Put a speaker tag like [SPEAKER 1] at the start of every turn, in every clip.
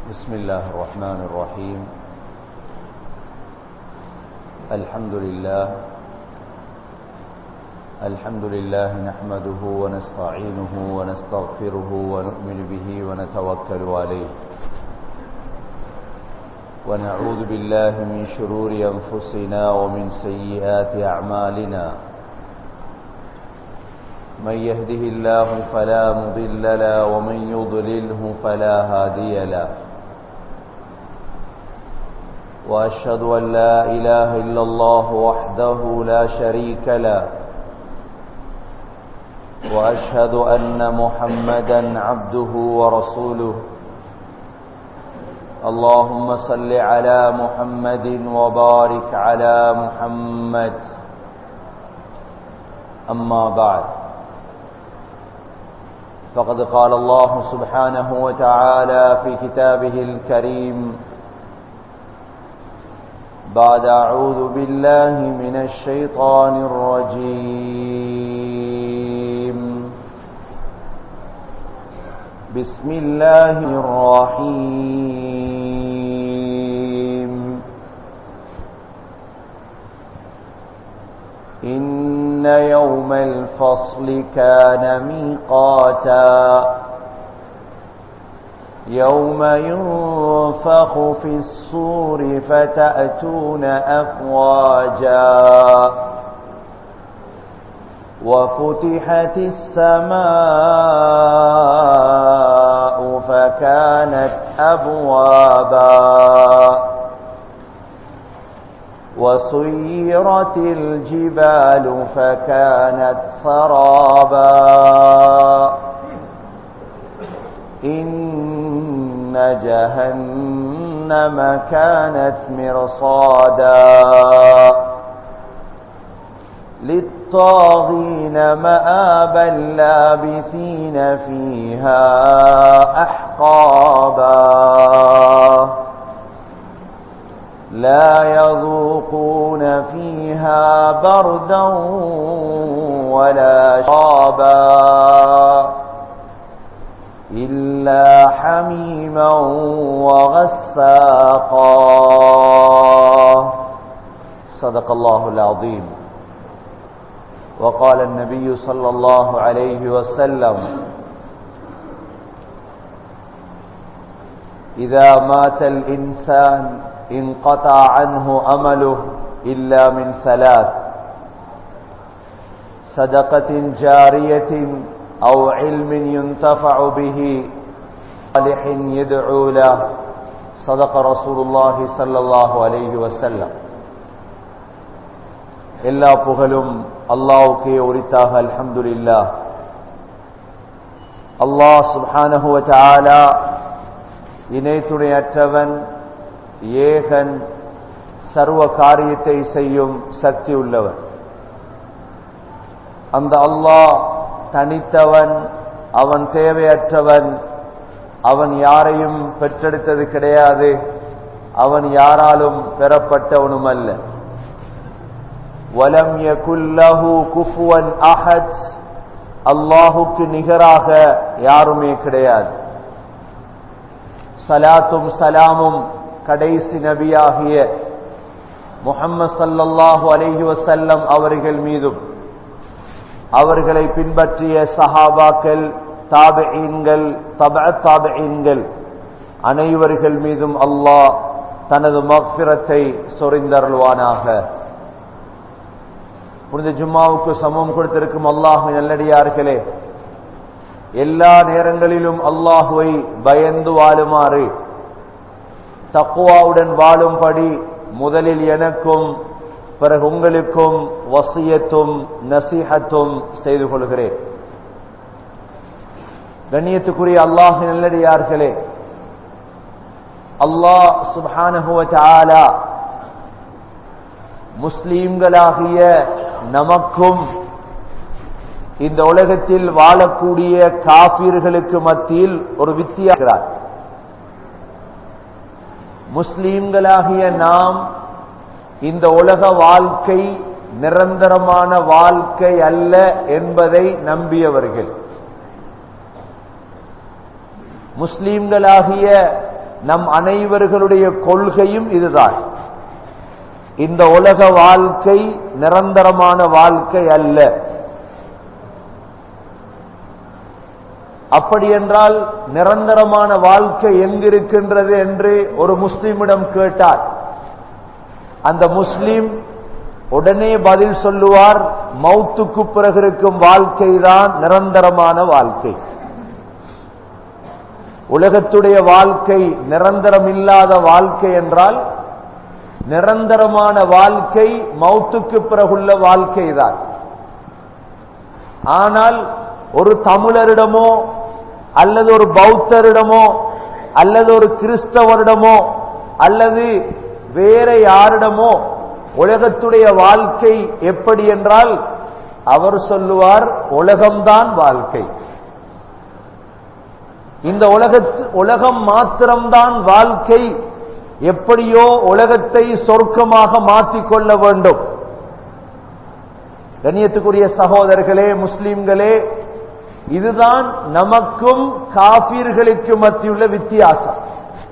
[SPEAKER 1] بسم الله الرحمن الرحيم الحمد لله الحمد لله نحمده ونستعينه ونستغفره ونؤمن به ونتوكل عليه ونعوذ بالله من شرور أنفسنا ومن سيئات أعمالنا من يهده الله فلا مضل له ومن يضلله فلا هادي له وأشهد أن لا إله إلا الله وحده لا شريك له وأشهد أن محمدا عبده ورسوله اللهم صل على محمد وبارك على محمد أما بعد فقد قال الله سبحانه وتعالى في كتابه الكريم بعد أعوذ بالله من الشيطان الرجيم بسم الله الرحيم إن يوم الفصل كان ميقاتا يوم ينفخ في الصور فتأتون أفواجا وفتحت السماء فكانت أبوابا وسيرت الجبال فكانت سرابا إن جهنم كانت مرصادا للطاغين مآبا لابثين فيها أحقابا لا يذوقون فيها بردا ولا شرابا إلا حميما وغساقا صدق الله العظيم وقال النبي صلى الله عليه وسلم إذا مات الإنسان انقطع عنه أمله إلا من ثلاث صدقة جارية أو علم ينتفع به صالح يدعو له صدق رسول الله صلى الله عليه وسلم எல்லா புகழும் அல்லாவுக்கே உரித்தாக அல்ஹம்துலில்லா அல்லாஹ் சுப்ஹானஹு வ தஆலா இணைத்துணையற்றவன் ஏகன் சர்வ காரியத்தை செய்யும் சக்தி உள்ளவன் அந்த அல்லாஹ் தனித்தவன் அவன் தேவையற்றவன் அவன் யாரையும் பெற்றெடுத்தது கிடையாது அவன் யாராலும் பெறப்பட்டவனும் அல்ல வலம் யகுல்லஹு குஃபுவன் அஹத் அல்லாஹுக்கு நிகராக யாருமே கிடையாது சலாத்தும் சலாமும் கடைசி நபியாகிய முகம்மது சல்லல்லாஹு அலைஹி வசல்லம் அவர்கள் மீதும் அவர்களை பின்பற்றிய சஹாபாக்கள் தாபெயின்கள் தப தாபெயின்கள் அனைவர்கள் மீதும் அல்லாஹ் தனது மக்பிரத்தை சொரிந்தருள்வானாக புனித ஜும்மாவுக்கு சமம் கொடுத்திருக்கும் அல்லாஹு நல்லடியார்களே எல்லா நேரங்களிலும் அல்லாஹுவை பயந்து வாழுமாறு தக்குவாவுடன் வாழும்படி முதலில் எனக்கும் பிறகு உங்களுக்கும் வசியத்தும் நசிஹத்தும் செய்து கொள்கிறேன் கண்ணியத்துக்குரிய அல்லாஹு நல்லடியார்களே அல்லாஹ் சுபானுவ ஆலா முஸ்லீம்களாகிய நமக்கும் இந்த உலகத்தில் வாழக்கூடிய காப்பீர்களுக்கு மத்தியில் ஒரு வித்தியாகிறார் முஸ்லீம்களாகிய நாம் இந்த உலக வாழ்க்கை நிரந்தரமான வாழ்க்கை அல்ல என்பதை நம்பியவர்கள் முஸ்லீம்களாகிய நம் அனைவர்களுடைய கொள்கையும் இதுதான் இந்த உலக வாழ்க்கை நிரந்தரமான வாழ்க்கை அல்ல அப்படி என்றால் நிரந்தரமான வாழ்க்கை எங்கிருக்கின்றது என்று ஒரு முஸ்லிமிடம் கேட்டார் அந்த முஸ்லிம் உடனே பதில் சொல்லுவார் மௌத்துக்கு பிறகு இருக்கும் வாழ்க்கை தான் நிரந்தரமான வாழ்க்கை உலகத்துடைய வாழ்க்கை நிரந்தரம் இல்லாத வாழ்க்கை என்றால் நிரந்தரமான வாழ்க்கை மௌத்துக்கு பிறகுள்ள வாழ்க்கை தான் ஆனால் ஒரு தமிழரிடமோ அல்லது ஒரு பௌத்தரிடமோ அல்லது ஒரு கிறிஸ்தவரிடமோ அல்லது வேற யாரிடமோ உலகத்துடைய வாழ்க்கை எப்படி என்றால் அவர் சொல்லுவார் உலகம்தான் வாழ்க்கை இந்த உலகத்து உலகம் மாத்திரம்தான் வாழ்க்கை எப்படியோ உலகத்தை சொர்க்கமாக மாற்றிக்கொள்ள வேண்டும் கண்ணியத்துக்குரிய சகோதரர்களே முஸ்லிம்களே இதுதான் நமக்கும் காபீர்களுக்கு மத்தியுள்ள வித்தியாசம்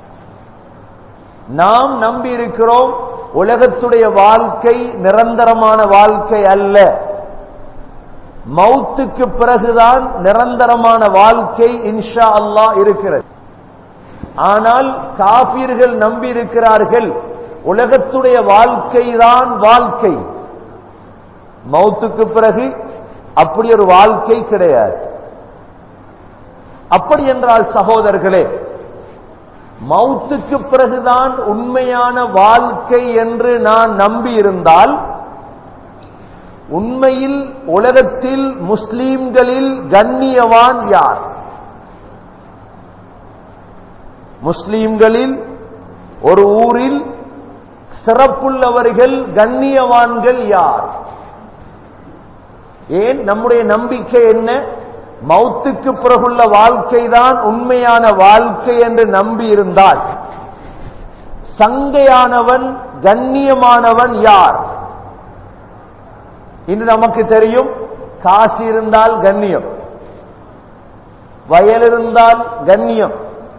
[SPEAKER 1] நாம் நம்பி இருக்கிறோம் உலகத்துடைய வாழ்க்கை நிரந்தரமான வாழ்க்கை அல்ல மௌத்துக்கு பிறகுதான் நிரந்தரமான வாழ்க்கை இன்ஷா அல்லாஹ் இருக்கிறது ஆனால் காபீர்கள் நம்பி இருக்கிறார்கள் உலகத்துடைய வாழ்க்கை தான் வாழ்க்கை மௌத்துக்கு பிறகு அப்படி ஒரு வாழ்க்கை கிடையாது அப்படி என்றால் சகோதரர்களே மௌத்துக்கு பிறகுதான் உண்மையான வாழ்க்கை என்று நான் நம்பி இருந்தால் உண்மையில் உலகத்தில் முஸ்லீம்களில் கண்ணியவான் யார் முஸ்லீம்களில் ஒரு ஊரில் சிறப்புள்ளவர்கள் கண்ணியவான்கள் யார் ஏன் நம்முடைய நம்பிக்கை என்ன மௌத்துக்கு பிறகுள்ள வாழ்க்கை தான் உண்மையான வாழ்க்கை என்று நம்பி இருந்தால் சங்கையானவன் கண்ணியமானவன் யார் இன்று நமக்கு தெரியும் காசு இருந்தால் கண்ணியம் வயல் இருந்தால் கண்ணியம்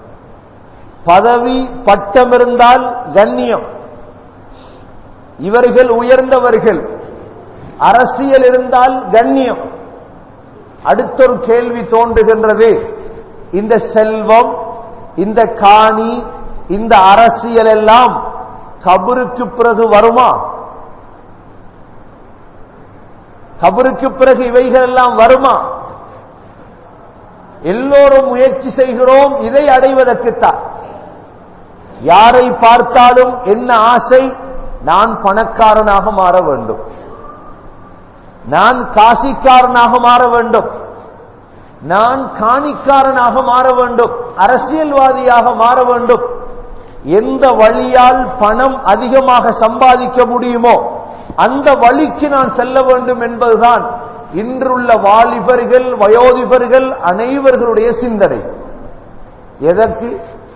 [SPEAKER 1] பதவி பட்டம் இருந்தால் கண்ணியம் இவர்கள் உயர்ந்தவர்கள் அரசியல் இருந்தால் கண்ணியம் அடுத்தொரு கேள்வி தோன்றுகின்றது இந்த செல்வம் இந்த காணி இந்த அரசியல் எல்லாம் கபருக்கு பிறகு வருமா கபருக்கு பிறகு இவைகள் எல்லாம் வருமா எல்லோரும் முயற்சி செய்கிறோம் இதை அடைவதற்குத்தான் யாரை பார்த்தாலும் என்ன ஆசை நான் பணக்காரனாக மாற வேண்டும் நான் காசிக்காரனாக மாற வேண்டும் நான் காணிக்காரனாக மாற வேண்டும் அரசியல்வாதியாக மாற வேண்டும் எந்த வழியால் பணம் அதிகமாக சம்பாதிக்க முடியுமோ அந்த வழிக்கு நான் செல்ல வேண்டும் என்பதுதான் இன்றுள்ள வாலிபர்கள் வயோதிபர்கள் அனைவர்களுடைய சிந்தனை எதற்கு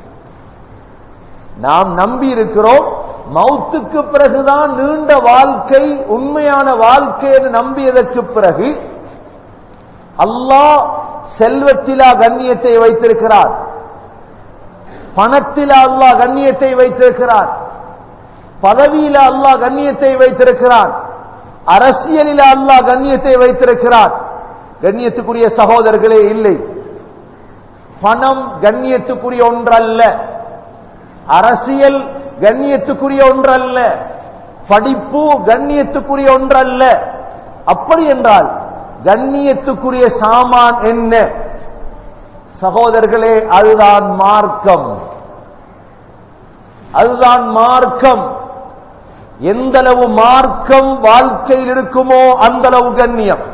[SPEAKER 1] நாம் நம்பி இருக்கிறோம் மௌத்துக்கு பிறகுதான் நீண்ட வாழ்க்கை உண்மையான வாழ்க்கை என்று நம்பியதற்கு பிறகு அல்லாஹ் செல்வத்திலா கண்ணியத்தை வைத்திருக்கிறார் பணத்தில அல்லாஹ் கண்ணியத்தை வைத்திருக்கிறார் பதவியில அல்லாஹ் கண்ணியத்தை வைத்திருக்கிறான் அரசியலில் அல்லாஹ் கண்ணியத்தை வைத்திருக்கிறார் கண்ணியத்துக்குரிய சகோதரர்களே இல்லை பணம் கண்ணியத்துக்குரிய ஒன்றல்ல அரசியல் கண்ணியத்துக்குரிய ஒன்றல்ல படிப்பு கண்ணியத்துக்குரிய ஒன்றல்ல அப்படி என்றால் கண்ணியத்துக்குரிய சாமான் என்ன சகோதரர்களே அதுதான் மார்க்கம் அதுதான் மார்க்கம் எந்த அளவு மார்க்கம் வாழ்க்கையில் இருக்குமோ அந்த அளவு கண்ணியம்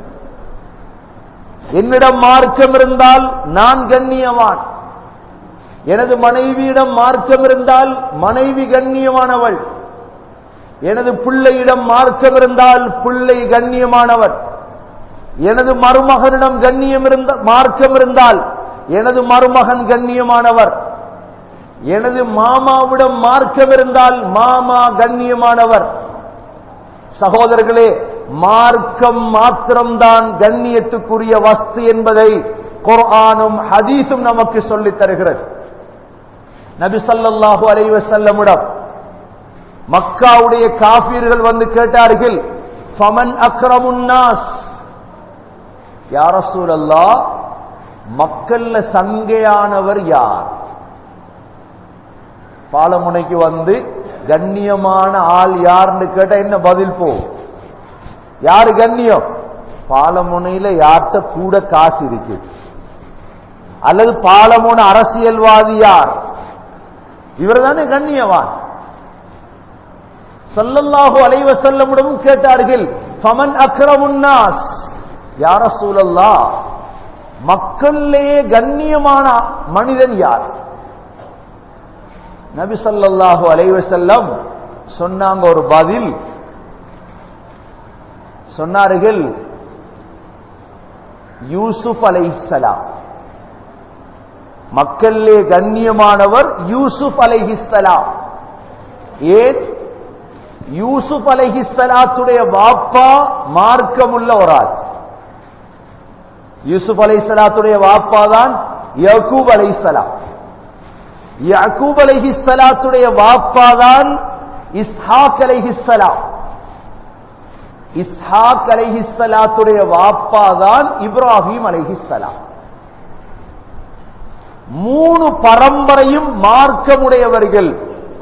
[SPEAKER 1] என்னிடம் மார்க்கம் இருந்தால் நான் கண்ணியவான் எனது மனைவியிடம் மார்க்கம் இருந்தால் மனைவி கண்ணியமானவள் எனது பிள்ளையிடம் மார்க்கம் இருந்தால் பிள்ளை கண்ணியமானவர் எனது மருமகனிடம் கண்ணியம் இருந்த மார்க்கம் இருந்தால் எனது மருமகன் கண்ணியமானவர் எனது மாமாவிடம் மார்க்கம் இருந்தால் மாமா கண்ணியமானவர் சகோதரர்களே மார்க்கம் மாத்திரம்தான் கண்ணியத்துக்குரிய வஸ்து என்பதை குர்ஆனும் ஹதீஸும் நமக்கு சொல்லித் தருகிறது நபி ஸல்லல்லாஹு அலைஹி வஸல்லமிடம் மக்காவுடைய காபீர்கள் வந்து கேட்டார்கள் ஃபமன் அக்ரமுன் நாஸ் யா ரசூலல்லாஹ் மக்கள்ல சங்கையானவர் யார் பாலமுனைக்கு வந்து கண்ணியமான ஆள் யாருன்னு கேட்டா என்ன பதில் போ யாரு கண்ணியம் பாலமுனையில யார்கிட்ட கூட காசு இருக்கு அல்லது பாலமுனை அரசியல்வாதி யார் இவர் தானே கண்ணியவான் சல்லல்லாஹு அலைஹி வஸல்லமிடமும் கேட்டார்கள் ஃபமன் அக்ரமுன்னாஸ் யா ரசூலல்லாஹ் மக்களிலேயே கண்ணியமான மனிதன் யார் நபி ஸல்லல்லாஹு அலைஹி வஸல்லம் சொன்னாங்க ஒரு பதில் சொன்னார்கள் யூசுப் அலைஹிஸ்ஸலாம் மக்களிலே கண்ணியமானவர் யூசுப் அலைஹிஸ்ஸலாம் ஏன் யூசுப் அலைஹிஸ்ஸலாத்துடைய வாப்பா மார்க்கமுள்ள ஒரு ஆள் யூசுப் அலைஹிஸ்ஸலாத்துடைய வாப்பா தான் யகூப் அலைஹிஸ்ஸலாம் யகூப் அலைஹிஸ்ஸலாத்துடைய வாப்பா தான் இஸ்ஹாக் அலைஹிஸ்ஸலாம் இஸ்ஹாக் அலைஹிஸ்ஸலாத்துடைய வாப்பா தான் இப்ராஹிம் அலைஹிஸ்ஸலாம் மூணு பரம்பரையும் மார்க்கமுடையவர்கள்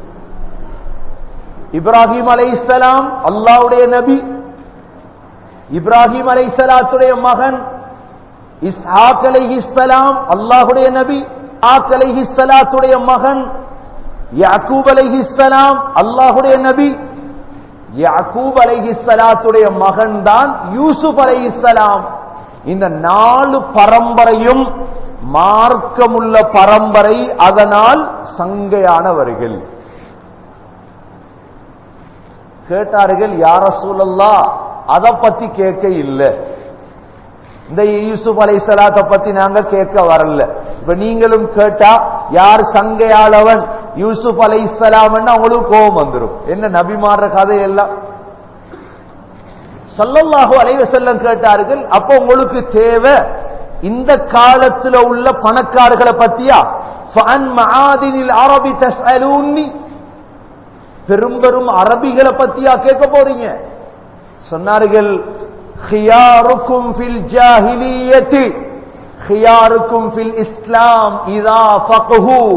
[SPEAKER 1] இப்ராஹிம் அலைஹிஸ்ஸலாம் அல்லாஹ்வுடைய நபி இப்ராஹிம் அலைஹிஸ்ஸலாத்துடைய மகன் இஸ்ஹாக் அலைஹிஸ்ஸலாம் அல்லாஹ்வுடைய நபி ஆக் அலைஹிஸ்ஸலாத்துடைய மகன் யாக்கூப் அலைஹிஸ்ஸலாம் அல்லாஹ்வுடைய நபி யாக்கூப் அலைஹிஸ்ஸலாத்துடைய மகன் தான் யூசுப் அலைஹிஸ்ஸலாம் இந்த நாலு பரம்பரையும் மார்க்கமுள்ள பரம்பரை அதனால் சங்கையானவர்கள் கேட்டார்கள் யார சூழல்லா அதை பத்தி கேட்க இல்லை இந்த யூசுப் அலை சலாத்தை பத்தி நாங்க கேட்க வரல இப்ப நீங்களும் கேட்டா யார் சங்கையாளவன் யூசுப் அலை சலாம்னு அவங்களுக்கு கோபம் வந்துடும் என்ன நபி மாறுற கதையெல்லாம் சல்லல்லாஹு அலைவ செல்லம் கேட்டார்கள் அப்போ உங்களுக்கு தேவை இந்த காலத்துல உள்ள பணக்காரர்களை பத்தியா ஃபஅன் மஆதினில் அரபி தஸ்அலூன்னி பெரும் பெரும் அரபிகளை பத்தியா கேட்க போறீங்க சொன்னார்கள் خياركم في الجاهلية خياركم في الإسلام إذا فقهوا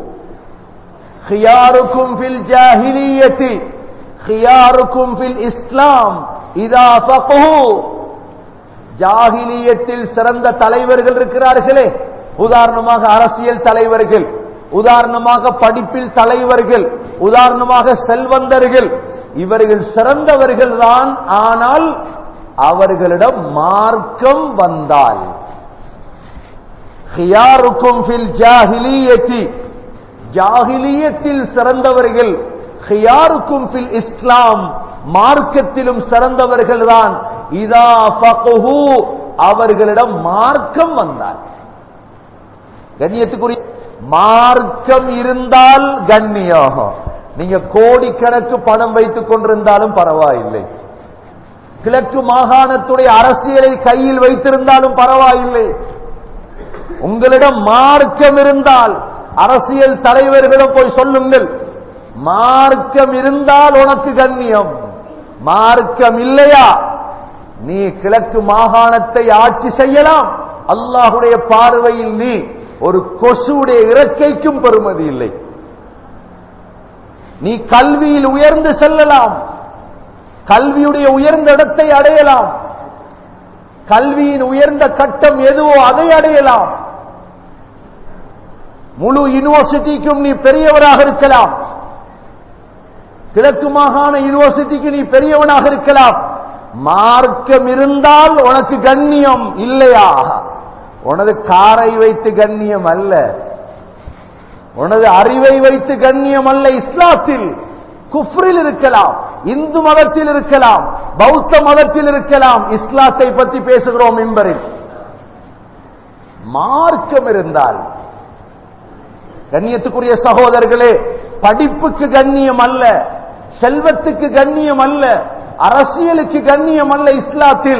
[SPEAKER 1] خياركم في الجاهلية خياركم في الإسلام إذا فقهوا ஜாகிலியத்தில் சிறந்த தலைவர்கள் இருக்கிறார்களே உதாரணமாக அரசியல் தலைவர்கள் உதாரணமாக படிப்பில் தலைவர்கள் உதாரணமாக செல்வந்தர்கள் இவர்கள் சிறந்தவர்கள் தான் ஆனால் அவர்களிடம் மார்க்கம் வந்தால் ஹியாருக்கும் ஃபில் ஜாஹிலியத்தி ஜாஹிலியத்தில் சிறந்தவர்கள் ஹியாருக்கும் ஃபில் இஸ்லாம் மார்க்கத்திலும் சிறந்தவர்கள் தான் இதா ஃபக்ஹு அவர்களிடம் மார்க்கம் வந்தால் கண்ணியத்துக்குரிய மார்க்கம் இருந்தால் கண்ணியம் நீங்க கோடிக்கணக்கு பணம் வைத்துக் கொண்டிருந்தாலும் பரவாயில்லை கிழக்கு மாகாணத்துடைய அரசியலை கையில் வைத்திருந்தாலும் பரவாயில்லை உங்களிடம் மார்க்கம் இருந்தால் அரசியல் தலைவர்களிடம் போய் சொல்லுங்கள் மார்க்கம் இருந்தால் உனக்கு கண்ணியம் மார்க்கம் இல்லையா நீ கிழக்கு மாகாணத்தை ஆட்சி செய்யலாம் அல்லாஹுடைய பார்வையில் நீ ஒரு கொசுடைய இறக்கைக்கும் பெறுமதி இல்லை நீ கல்வியில் உயர்ந்து செல்லலாம் கல்வியுடைய உயர்ந்த இடத்தை அடையலாம் கல்வியின் உயர்ந்த கட்டம் எதுவோ அதை அடையலாம் முழு யூனிவர்சிட்டிக்கும் நீ பெரியவராக இருக்கலாம் கிழக்கு மாகாண யூனிவர்சிட்டிக்கு நீ பெரியவனாக இருக்கலாம் மார்க்கம் இருந்தால் உனக்கு கண்ணியம் இல்லையா உனது காரை வைத்து கண்ணியம் அல்ல உனது அறிவை வைத்து கண்ணியம் அல்ல இஸ்லாத்தில் குஃப்ரில் இருக்கலாம் இந்து மதத்தில் இருக்கலாம் பௌத்த மதத்தில் இருக்கலாம் இஸ்லாத்தை பற்றி பேசுகிறோம் என்பரில் மார்க்கம் இருந்தால் கண்ணியத்துக்குரிய சகோதரர்களே படிப்புக்கு கண்ணியம் அல்ல செல்வத்துக்கு கண்ணியம் அல்ல அரசியலுக்கு கண்ணியம் அல்ல இஸ்லாத்தில்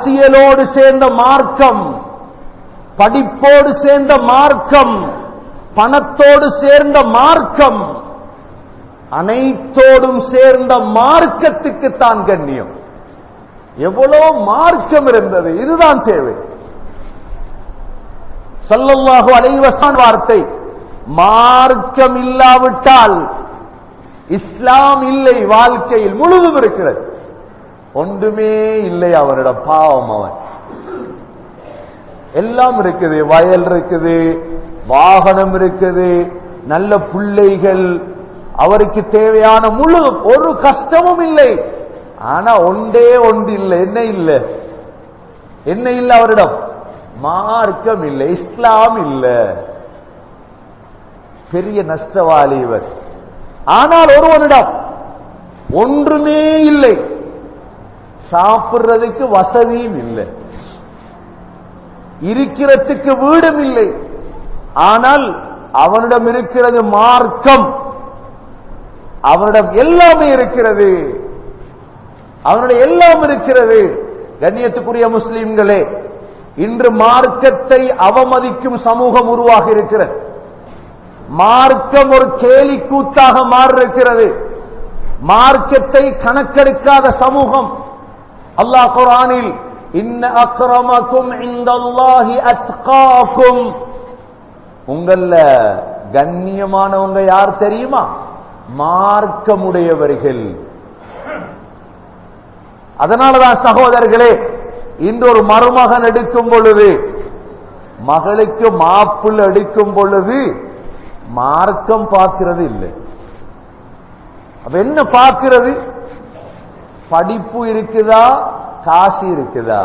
[SPEAKER 1] அரசியலோடு சேர்ந்த மார்க்கம் படிப்போடு சேர்ந்த மார்க்கம் பணத்தோடு சேர்ந்த மார்க்கம் அனைத்தோடும் சேர்ந்த மார்க்கத்துக்கு தான் கண்ணியம் எவ்வளவு மார்க்கம் இருந்தது இதுதான் தேவை சொல்லல்லாஹு அலைவசான் வார்த்தை மார்க்கம் இல்லாவிட்டால் இஸ்லாம் இல்லை வாழ்க்கையில் முழுதும் இருக்கிறது ஒன்றுமே இல்லை அவனிடம் பாவம் அவன் எல்லாம் இருக்குது வயல் இருக்குது வாகனம் இருக்குது நல்ல பிள்ளைகள் அவருக்கு தேவையான முழு ஒரு கஷ்டமும் இல்லை ஆனா ஒன்றே ஒன்று இல்லை என்ன இல்லை என்ன இல்லை அவரிடம் மார்க்கம் இல்லை இஸ்லாம் இல்லை பெரிய நஷ்டவாளி இவர் ஆனால் ஒருவனிடம் ஒன்றுமே இல்லை சாப்பிடுறதுக்கு வசதியும் இல்லை இருக்கிறதுக்கு வீடும் இல்லை ஆனால் அவனிடம் இருக்கிறது மார்க்கம் அவனிடம் எல்லாமே இருக்கிறது அவனுடைய எல்லாம் இருக்கிறது கண்ணியத்துக்குரிய முஸ்லிம்களே இன்று மார்க்கத்தை அவமதிக்கும் சமூகம் உருவாகி இருக்கிறது மார்க்கம் ஒரு கேலி கூத்தாக மாறிருக்கிறது மார்க்கத்தை கணக்கெடுக்காத சமூகம் அல்லாஹ் குரானில் இன்ன அக்ரமக்கும் இந்தல்லாஹி அத்காக்கும் உங்கள கண்ணியமானவங்க யார் தெரியுமா மார்க்கமுடையவர்கள் அதனாலதான் சகோதரர்களே இன்று ஒரு மருமகன் எடுக்கும் பொழுது மகளுக்கு மாப்பிள் எடுக்கும் பொழுது மார்க்கம் பார்க்கிறது இல்லை அப்ப என்ன பார்க்கிறது படிப்பு இருக்குதா காசு இருக்குதா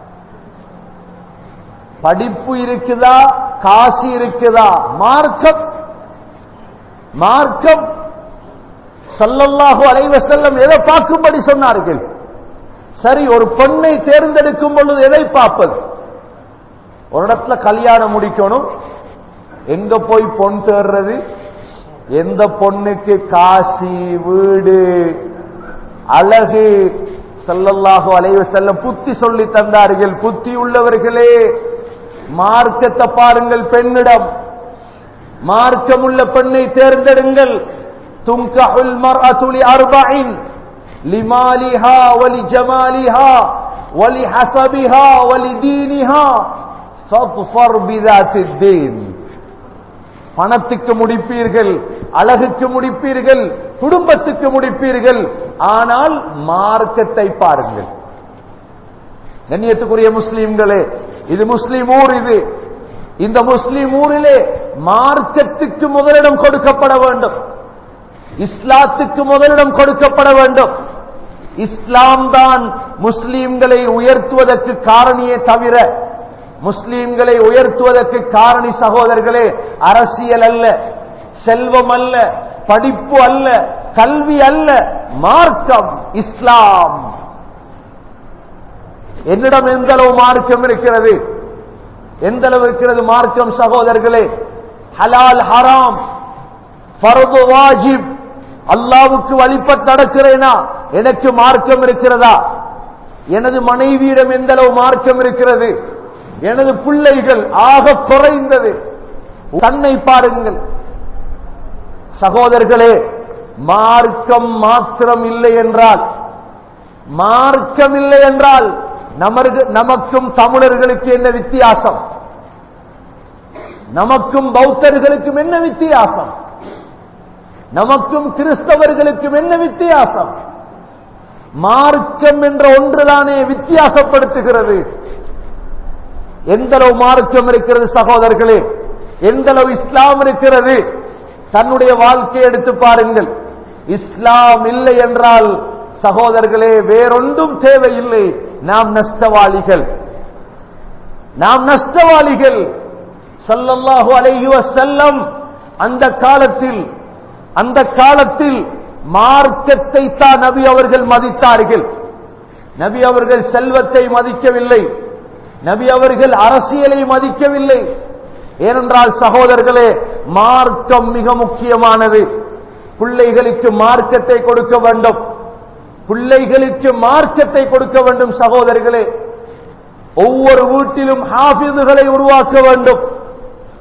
[SPEAKER 1] படிப்பு இருக்குதா காசு இருக்குதா மார்க்கம் மார்க்கம் சல்லல்லாஹு அலைவ செல்லம் எதை பார்க்கும்படி சொன்னார்கள் சரி ஒரு பெண்ணை தேர்ந்தெடுக்கும் பொழுது எதை பார்ப்பது ஒரு இடத்துல கல்யாணம் முடிக்கணும் எங்க போய் பொன் தேடுறது எந்த பொண்ணுக்கு காசி வீடு அழகு செல்லல்லாஹு அலைவ செல்லம் புத்தி சொல்லி தந்தார்கள் புத்தி உள்ளவர்களே மார்க்கத்தை பாருங்கள் பெண்ணிடம் மார்க்கமுள்ள பெண்ணை தேர்ந்தெடுங்கள் துங்கஹுல் மர்அத்துலி அர்பஇன் லிமாலிஹா வலி ஜமாலிஹா வலி ஹசபிஹா வலி தீனிஹா ஃபத்ஃபர் பிதாத்தித் தீன் பணத்துக்கு முடிப்பீர்கள் அழகுக்கு முடிப்பீர்கள் குடும்பத்துக்கு முடிப்பீர்கள் ஆனால் மார்க்கத்தை பாருங்கள் கண்ணியத்துக்குரிய முஸ்லீம்களே இது முஸ்லீம் ஊர் இது இந்த முஸ்லீம் ஊரிலே மார்க்கத்துக்கு முதலிடம் கொடுக்கப்பட வேண்டும் இஸ்லாத்துக்கு முதலிடம் கொடுக்கப்பட வேண்டும் இஸ்லாம் தான் முஸ்லீம்களை உயர்த்துவதற்கு காரணியே தவிர முஸ்லீம்களை உயர்த்துவதற்கு காரணி சகோதரர்களே அரசியல் அல்ல செல்வம் அல்ல படிப்பு அல்ல கல்வி அல்ல மார்க்கம் இஸ்லாம் என்னிடம் எந்த அளவு மார்க்கம் இருக்கிறது எந்த அளவு இருக்கிறது மார்க்கம் சகோதரர்களே ஹலால் ஹராம் ஃபர்து வாஜிப் அல்லாவுக்கு வழிபட்டு நடக்கிறேனா எனக்கு மார்க்கம் இருக்கிறதா எனது மனைவியிடம் எந்த அளவு மார்க்கம் இருக்கிறது எனது பிள்ளைகள் ஆக குறைந்தது தன்னை பாருங்கள் சகோதரர்களே மார்க்கம் மாத்திரம் இல்லை என்றால் மார்க்கம் இல்லை என்றால் நமக்கு நமக்கும் தமிழர்களுக்கு என்ன வித்தியாசம் நமக்கும் பௌத்தர்களுக்கும் என்ன வித்தியாசம் நமக்கும் கிறிஸ்தவர்களுக்கும் என்ன வித்தியாசம் மார்க்கம் என்ற ஒன்றுதானே வித்தியாசப்படுத்துகிறது எந்த அளவு மார்க்கம் இருக்கிறது சகோதரர்களே எந்த அளவு இஸ்லாம் இருக்கிறது தன்னுடைய வாழ்க்கையை எடுத்து பாருங்கள் இஸ்லாம் இல்லை என்றால் சகோதரர்களே வேறொன்றும் தேவையில்லை நாம் நஷ்டவாளிகள் நாம் நஷ்டவாளிகள் சல்லல்லாஹு அலைஹி வஸல்லம் அந்த காலத்தில் அந்த காலத்தில் மார்க்கத்தை தான் நபி அவர்கள் மதித்தார்கள் நபி அவர்கள் செல்வத்தை மதிக்கவில்லை நபி அவர்கள் அரசியலை மதிக்கவில்லை ஏனென்றால் சகோதரர்களே மார்க்கம் மிக முக்கியமானது பிள்ளைகளுக்கு மார்க்கத்தை கொடுக்க வேண்டும் பிள்ளைகளுக்கு மார்க்கத்தை கொடுக்க வேண்டும் சகோதரர்களே ஒவ்வொரு வீட்டிலும் ஹாஃபிதுகளை உருவாக்க வேண்டும்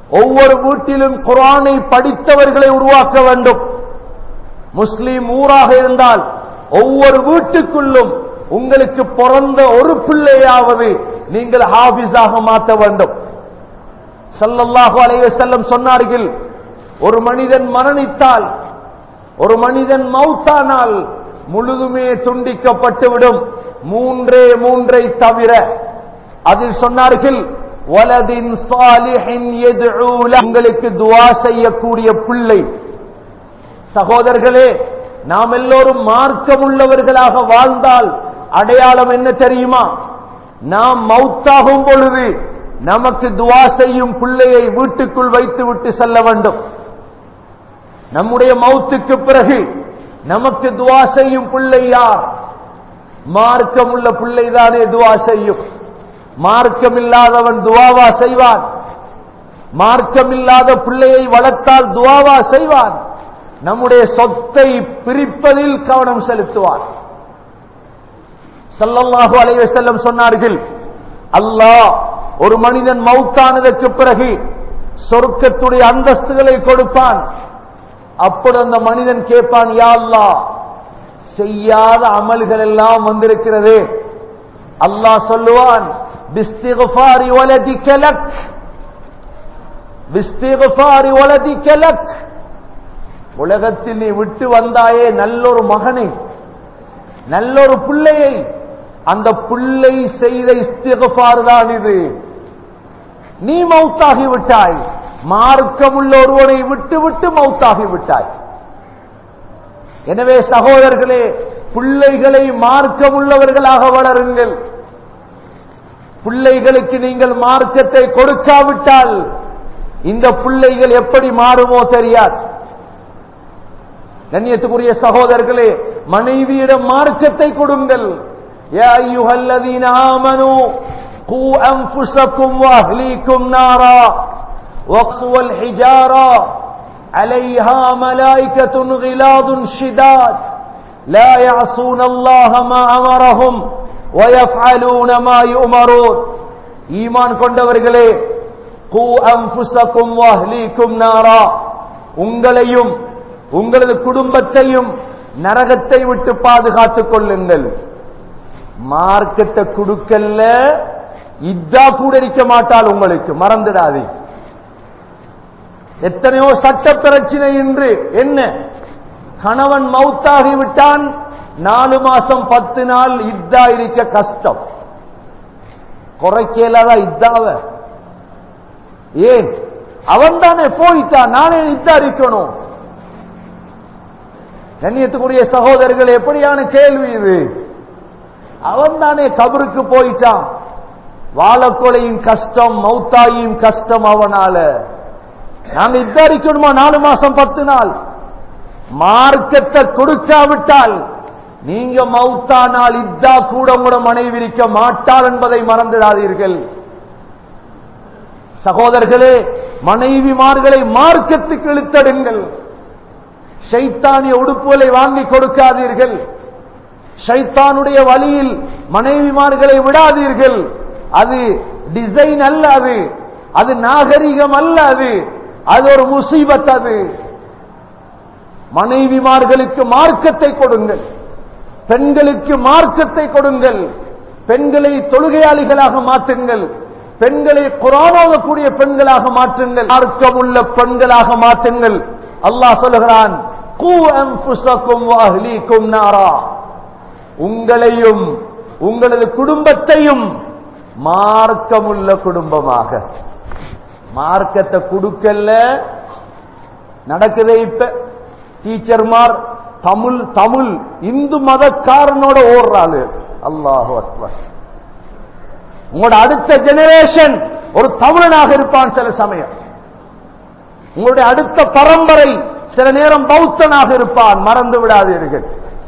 [SPEAKER 1] ஒவ்வொரு வீட்டிலும் குரானை படித்தவர்களை உருவாக்க வேண்டும் முஸ்லீம் ஊராக இருந்தால் ஒவ்வொரு வீட்டுக்குள்ளும் உங்களுக்கு பிறந்த ஒரு பிள்ளையாவது நீங்கள் ஹாபிஸாக மாற்ற வேண்டும் சல்லல்லாஹு அலைஹி வஸல்லம் சொன்னார்கள் ஒரு மனிதன் மரணித்தால் ஒரு மனிதன் மௌத்தானால் முழுதுமே துண்டிக்கப்பட்டுவிடும் மூன்றே மூன்றை தவிர அதில் சொன்னார்கள் வலதின் சாலிஹின் யதுஊ லஹு. உங்களுக்கு துஆ செய்யக்கூடிய பிள்ளை சகோதரர்களே நாம் எல்லோரும் மார்க்கமுள்ளவர்களாக வாழ்ந்தால் அடையாளம் என்ன தெரியுமா நாம் மௌத்தாகும் பொழுது நமக்கு துவா செய்யும் பிள்ளையை வீட்டுக்குள் வைத்து விட்டு செல்ல வேண்டும் நம்முடைய மௌத்துக்கு பிறகு நமக்கு துவா செய்யும் பிள்ளை யார் மார்க்கமுள்ள பிள்ளைதானே துவா செய்யும் மார்க்கமில்லாதவன் துவாவா செய்வான் மார்க்கமில்லாத பிள்ளையை வளர்த்தால் துவாவா செய்வான் நம்முடைய சொத்தை பிரிப்பதில் கவனம் செலுத்துவான் ஸல்லல்லாஹு அலைஹி வஸல்லம் சொன்னார்கள் அல்லாஹ் ஒரு மனிதன் மௌத்தானதற்கு பிறகு சொர்க்கத்துடைய அந்தஸ்துகளை கொடுப்பான் அப்படி அந்த மனிதன் கேட்பான் யா அல்லாஹ் செய்யாத அமல்கள் எல்லாம் வந்திருக்கிறதே அல்லாஹ் சொல்லுவான் பிஸ்திகுஃபாரி வலதிக லக் பிஸ்திகுஃபாரி வலதிக லக் உலகத்தில் நீ விட்டு வந்தாயே நல்லொரு மகனை நல்லொரு பிள்ளையை அந்த பிள்ளை செய்த இஸ்திகபார் தான் இது நீ மௌத்தாகி விட்டாய் மார்க்கமுள்ள ஒருவனை விட்டு விட்டு மௌத்தாகி விட்டாய் எனவே சகோதரர்களே பிள்ளைகளை மார்க்கமுள்ளவர்களாக வளருங்கள் பிள்ளைகளுக்கு நீங்கள் மார்க்கத்தை கொடுக்காவிட்டால் இந்த பிள்ளைகள் எப்படி மாறுமோ தெரியாது கண்ணியத்துக்குரிய சகோதரர்களே மனைவியிடம் மார்க்கத்தை கொடுங்கள் يا أيها الذين آمنوا قوا أنفسكم وأهليكم نارا وقسوا الحجارة عليها ملائكة غلاظ شداد لا يعصون الله ما أمرهم ويفعلون ما يؤمرون ஈமான் கொண்டவர்களே கூ அம்புசக்கும் வாஹ்லீக்கும் நாரா உங்களையும் உங்களது குடும்பத்தையும் நரகத்தை விட்டு பாதுகாத்துக் கொள்ளுங்கள் மார்க்கத்தை கொடுக்கல இதா கூட இருக்க மாட்டால் உங்களுக்கு மறந்துடாதே எத்தனையோ சட்ட பிரச்சனை இன்று என்ன கணவன் மௌத்தாகி விட்டான் நாலு மாசம் பத்து நாள் இத்தா இருக்க கஷ்டம் குறைக்கலாதா இத்தாவ ஏன் அவன் தானே போயிட்டான் நானே இத்தா இருக்கணும் கண்ணியத்துக்குரிய சகோதரர்கள் எப்படியான கேள்வி இது அவன் தானே கபருக்கு போயிட்டான் வாழக்கொலையும் கஷ்டம் மௌத்தாயும் கஷ்டம் அவனால நாங்க இத்தரிக்கணுமா நாலு மாசம் பத்து நாள் மார்க்கத்தை கொடுக்காவிட்டால் நீங்க மௌத்தானால் இத்தா கூட கூட மனைவிரிக்க மாட்டாள் என்பதை மறந்துடாதீர்கள் சகோதரர்களே மனைவிமார்களை மார்க்கத்துக்கு இழுத்தடுங்கள் ஷைத்தானிய உடுப்புகளை வாங்கி கொடுக்காதீர்கள் ஷைத்தானுடைய வழியில் மனைவிமார்களை விடாதீர்கள் அது டிசைன் அல்ல அது அது நாகரிகம் அல்ல அது அது ஒரு முசீபத் அது மனைவிமார்களுக்கு மார்க்கத்தை கொடுங்கள் பெண்களுக்கு மார்க்கத்தை கொடுங்கள் பெண்களை தொழுகையாளிகளாக மாற்றுங்கள் பெண்களை குரானோதக்கூடிய பெண்களாக மாற்றுங்கள் மார்க்கமுள்ள பெண்களாக மாற்றுங்கள் அல்லாஹ் சொல்லுகிறான் கூ அன்புசக்கும் வாஹ்லீக்கும் நாரா உங்களையும் உங்களது குடும்பத்தையும் மார்க்கமுள்ள குடும்பமாக மார்க்கத்தை கொடுக்கல நடக்குதே இப்ப டீச்சர்மார் தமிழ் தமிழ் இந்து மதக்காரனோட ஓடுறாள் அல்லாஹு அக்பர் உங்களோட அடுத்த ஜெனரேஷன் ஒரு தமிழனாக இருப்பான் சில சமயம் உங்களுடைய அடுத்த பரம்பரை சில நேரம் பௌத்தனாக இருப்பான் மறந்து விடாதீர்கள்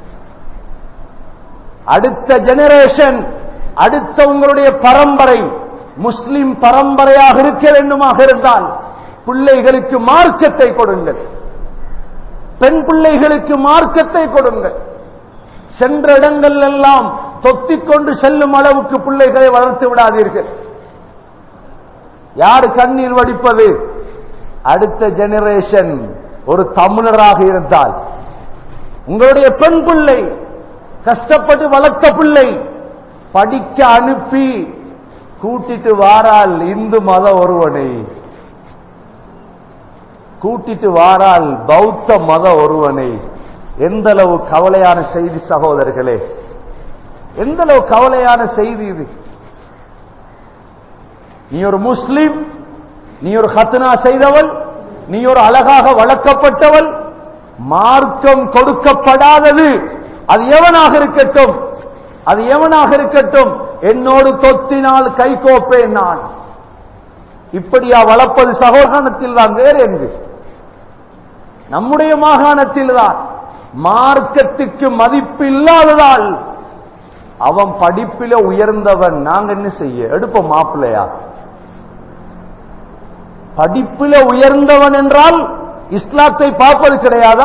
[SPEAKER 1] அடுத்த ஜெனரேஷன் அடுத்த உங்களுடைய பரம்பரை முஸ்லிம் பரம்பரையாக இருக்க வேண்டுமாக இருந்தால் பிள்ளைகளுக்கு மார்க்கத்தை கொடுங்கள் பெண் பிள்ளைகளுக்கு மார்க்கத்தை கொடுங்கள் சென்ற இடங்கள் எல்லாம் தொத்திக் கொண்டு செல்லும் அளவுக்கு பிள்ளைகளை வளர்த்து விடாதீர்கள் யார் கண்ணீர் வடிப்பது அடுத்த ஜெனரேஷன் ஒரு தமிழராக இருந்தால் உங்களுடைய பெண் பிள்ளை கஷ்டப்பட்டு வளர்த்த பிள்ளை படிக்க அனுப்பி கூட்டிட்டு வாரால் இந்து மத ஒருவனை கூட்டிட்டு வாரால் பௌத்த மத ஒருவனை எந்த அளவு கவலையான செய்தி சகோதரர்களே எந்த அளவு கவலையான செய்தி இது நீ ஒரு முஸ்லிம் நீ ஒரு ஹத்னா செய்தவள் நீ ஒரு அழகாக வளர்க்கப்பட்டவள் மார்க்கம் கொடுக்கப்படாதது அது எவனாக இருக்கட்டும் அது எவனாக இருக்கட்டும் என்னோடு தொத்தினால் கை கோப்பேன் நான் இப்படியா வளர்ப்பது சகோதரத்தில் தான் வேறு எங்கு நம்முடைய மாகாணத்தில் தான் மார்க்கத்துக்கு மதிப்பு இல்லாததால் அவன் படிப்பில உயர்ந்தவன் நாங்க என்ன செய்ய எடுப்போம் மாப்பிள்ளையா படிப்பில உயர்ந்தவன் என்றால் இஸ்லாத்தை பார்ப்பது கிடையாதா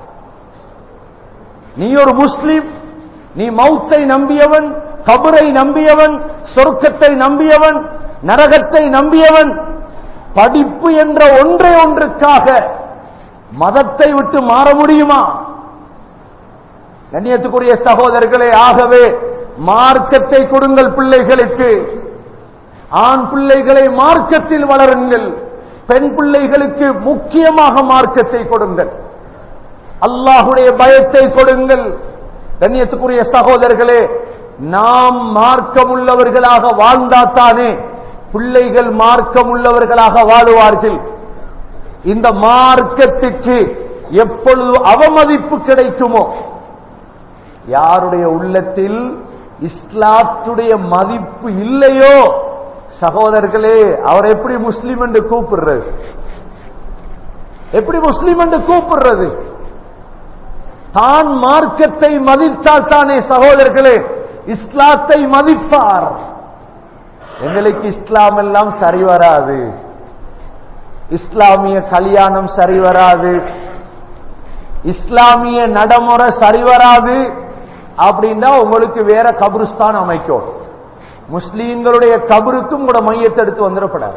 [SPEAKER 1] நீ ஒரு முஸ்லிம் நீ மௌத்தை நம்பியவன் கபரை நம்பியவன் சொர்க்கத்தை நம்பியவன் நரகத்தை நம்பியவன் படிப்பு என்ற ஒன்றை ஒன்றுக்காக மதத்தை விட்டு மாற முடியுமா கண்ணியத்துக்குரிய சகோதரர்களே ஆகவே மார்க்கத்தை கொடுங்கள் பிள்ளைகளுக்கு ஆண் பிள்ளைகளை மார்க்கத்தில் வளருங்கள் பெண் பிள்ளைகளுக்கு முக்கியமாக மார்க்கத்தை கொடுங்கள் அல்லாஹுடைய பயத்தை கொடுங்கள் கண்ணியத்துக்குரிய சகோதரர்களே நாம் மார்க்கம் உள்ளவர்களாக வாழ்ந்தாத்தானே பிள்ளைகள் மார்க்கம் உள்ளவர்களாக வாழுவார்கள் இந்த மார்க்கத்துக்கு எப்பொழுது அவமதிப்பு கிடைக்குமோ யாருடைய உள்ளத்தில் இஸ்லாத்துடைய மதிப்பு இல்லையோ சகோதரர்களே அவர் எப்படி முஸ்லிம் என்று கூப்பிடுறது எப்படி முஸ்லிம் என்று கூப்பிடுறது தான் மார்க்கத்தை மதித்தால் தானே சகோதரர்களே இஸ்லாத்தை மதிப்பார் எங்களுக்கு இஸ்லாம் எல்லாம் சரி வராது இஸ்லாமிய கல்யாணம் சரி வராது இஸ்லாமிய நடைமுறை சரி வராது அப்படின்னா உங்களுக்கு வேற கபருஸ்தான் அமைக்கும் முஸ்லீம்களுடைய கபருக்கும் கூட மையத்தை எடுத்து வந்துடப்படாது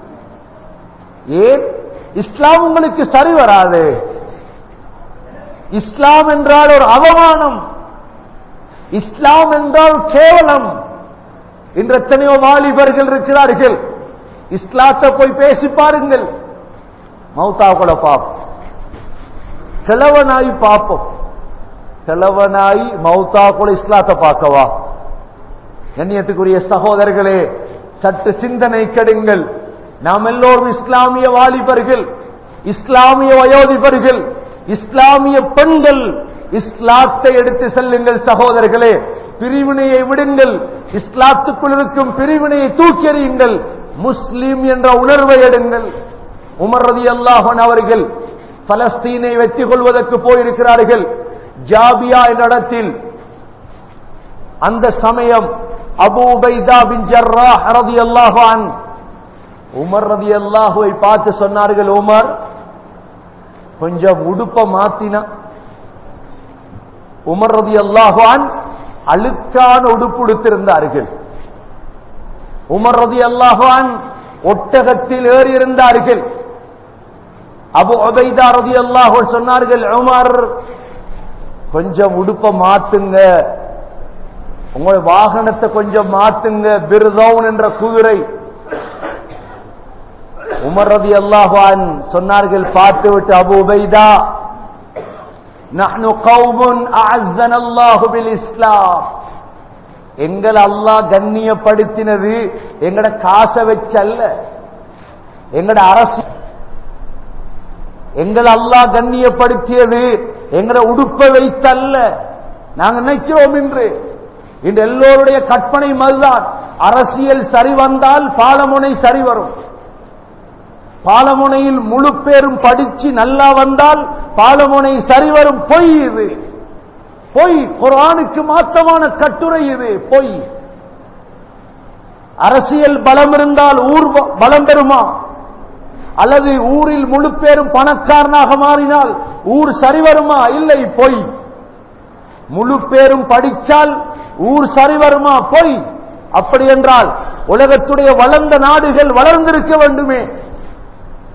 [SPEAKER 1] ஏன் இஸ்லாம் உங்களுக்கு சரி வராது இஸ்லாம் என்றால் ஒரு அவமானம் இஸ்லாம் என்றால் கேவலம் இன்று எத்தனையோ வாலிபர்கள் இருக்கிறார்கள் இஸ்லாத்தை போய் பேசி பாருங்கள் மௌத்தா கூட பார்ப்போம் கிழவனாய் பார்ப்போம் கிழவனாய் மௌத்தா கூட இஸ்லாத்தை பார்க்கவா கண்ணியத்துக்குரிய சகோதரர்களே சற்று சிந்தனை கெடுங்கள் நாம் எல்லோரும் இஸ்லாமிய வாலிபர்கள் இஸ்லாமிய வயோதிபர்கள் இஸ்லாமிய பெண்கள் இஸ்லாத்தை எடுத்து செல்லுங்கள் சகோதரர்களே பிரிவினையை விடுங்கள் இஸ்லாத்துக்குள் இருக்கும் பிரிவினையை தூக்கி எறியுங்கள் முஸ்லிம் என்ற உணர்வை எடுங்கள் உமர் ரதி அல்லாஹன் அவர்கள் பலஸ்தீனை வெற்றி கொள்வதற்கு போயிருக்கிறார்கள் ஜாபியா என்ற இடத்தில் அந்த சமயம் அபு உபைதா பின் ஜர்ரா ரதி அல்லாஹான் உமர் ரதி அல்லாஹுவை பார்த்து சொன்னார்கள் உமர் கொஞ்சம் உடுப்ப மாத்தினா உமர் ரதி அல்லாஹான் அழுக்கான உடுப்பு உடுத்திருந்தார்கள் உமர் ரதி அல்லாஹான் ஒட்டகத்தில் ஏறி இருந்தார்கள் அபு உபைதா ரதி அல்லாஹு சொன்னார்கள் உமர் கொஞ்சம் உடுப்ப மாத்துங்க உங்களுடைய வாகனத்தை கொஞ்சம் மாத்துங்க பிர்தௌன் என்ற குதிரை உமர் ரதி அல்லாஹான் சொன்னார்கள் பார்த்து விட்டு அபு உபைதா நஹ்னு கௌமுன் அஅஸ்ஸன அல்லாஹு பில் இஸ்லாம் எங்கள் அல்லாஹ் கண்ணியப்படுத்தினது எங்கட காசை வச்சல்ல எங்கட அரசு எங்கள் அல்லாஹ் கண்ணியப்படுத்தியது எங்கட உடுப்பை வைத்தல்ல நாங்க நினைக்கிறோம் என்று இன்று எல்லோருடைய கற்பனை மதுதான் அரசியல் சரி வந்தால் பாலமுனை சரி வரும் பாலமுனையில் முழு பேரும் படிச்சு நல்லா வந்தால் பாலமுனை சரி வரும் பொய் இது பொய் குரானுக்கு மாத்தமான கட்டுரை இது பொய் அரசியல் பலம் இருந்தால் ஊர் ப- பலம் பெறுமா அல்லது ஊரில் முழு பேரும் பணக்காரனாக மாறினால் ஊர் சரி வருமா இல்லை பொய் முழு பேரும் படித்தால் ஊர் சரி வருமா பொய் அப்படி என்றால் உலகத்துடைய வளர்ந்த நாடுகள் வளர்ந்திருக்க வேண்டுமே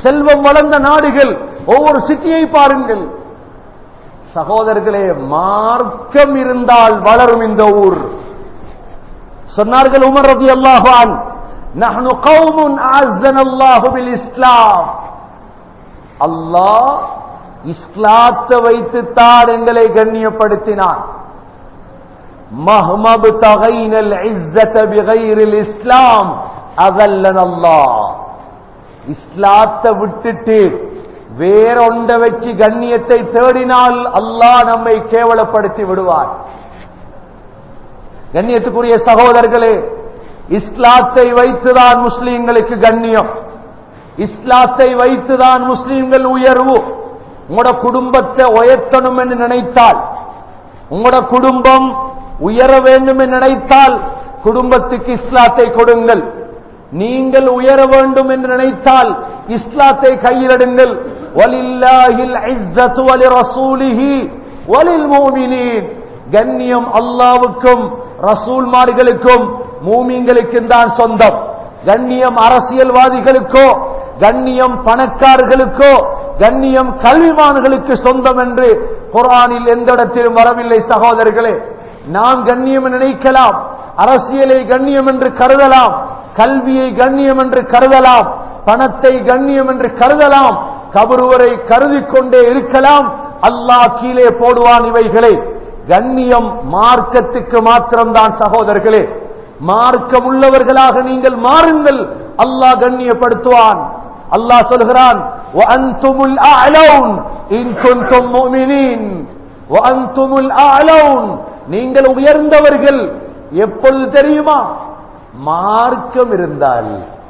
[SPEAKER 1] செல்வம் வளர்ந்த நாடுகள் ஒவ்வொரு சிட்டியை பாருங்கள் சகோதரர்களே மார்க்கம் இருந்தால் வளரும் இந்த ஊர் சொன்னார்கள் உமர் ரதி அல்லாஹான் நஹ்னு கௌமுன் அஸ்ஸன அல்லாஹு பில் இஸ்லாம் அல்லாஹ் இஸ்லாத்தை வைத்துத்தான் எங்களை கண்ணியப்படுத்தினான் மஹ்மபு தகைனல் இஸ்ஸத பிகைரில் இஸ்லாம் அதல்லன் அல்லாஹ் இஸ்லாத்தை விட்டுட்டு வேறொண்ட வச்சு கண்ணியத்தை தேடினால் அல்லாஹ் நம்மை கேவலப்படுத்தி விடுவார் கண்ணியத்துக்குரிய சகோதரர்களே இஸ்லாத்தை வைத்துதான் முஸ்லீம்களுக்கு கண்ணியம் இஸ்லாத்தை வைத்துதான் முஸ்லீம்கள் உயர்வு உங்களோட குடும்பத்தை உயர்த்தணும் என்று நினைத்தால் உங்களோட குடும்பம் உயர வேண்டும் என்று நினைத்தால் குடும்பத்துக்கு இஸ்லாத்தை கொடுங்கள் நீங்கள் உயர வேண்டும் என்று நினைத்தால் இஸ்லாத்தை கையிலடுங்கள் வலில்லாஹில் இஸ்ஸத்து வலி ரசூலிஹி வலில் மூமினீன் கண்ணியம் அல்லாவுக்கும் ரசூல்மார்களுக்கும் மூமிங்களுக்கும் தான் சொந்தம் கண்ணியம் அரசியல்வாதிகளுக்கோ கண்ணியம் பணக்காரர்களுக்கோ கண்ணியம் கல்விமான்களுக்கு சொந்தம் என்று குரானில் எந்த இடத்திலும் வரவில்லை சகோதரர்களே நாம் கண்ணியம் நினைக்கலாம் அரசியலை கண்ணியம் என்று கருதலாம் கல்வியை கண்ணியம் என்று கருதலாம் பணத்தை கண்ணியம் என்று கருதலாம் கபருவரை கருதி கொண்டே இருக்கலாம் அல்லாஹ் கீழே போடுவான் இவைகளை கண்ணியம் மார்க்கத்துக்கு மாத்திரம்தான் சகோதரர்களே மார்க்கம் உள்ளவர்களாக நீங்கள் மாறுங்கள் அல்லாஹ் கண்ணியப்படுத்துவான் அல்லாஹ் சொல்கிறான் وَأَنْتُمُ الْأَعْلَوْنَ إِن كُنتُم مُؤْمِنِينَ وَأَنْتُمُ الْأَعْلَوْنَ நீங்கள் உயர்ந்தவர்கள் எப்பொழுது தெரியுமா மார்க்கம் இருந்தால்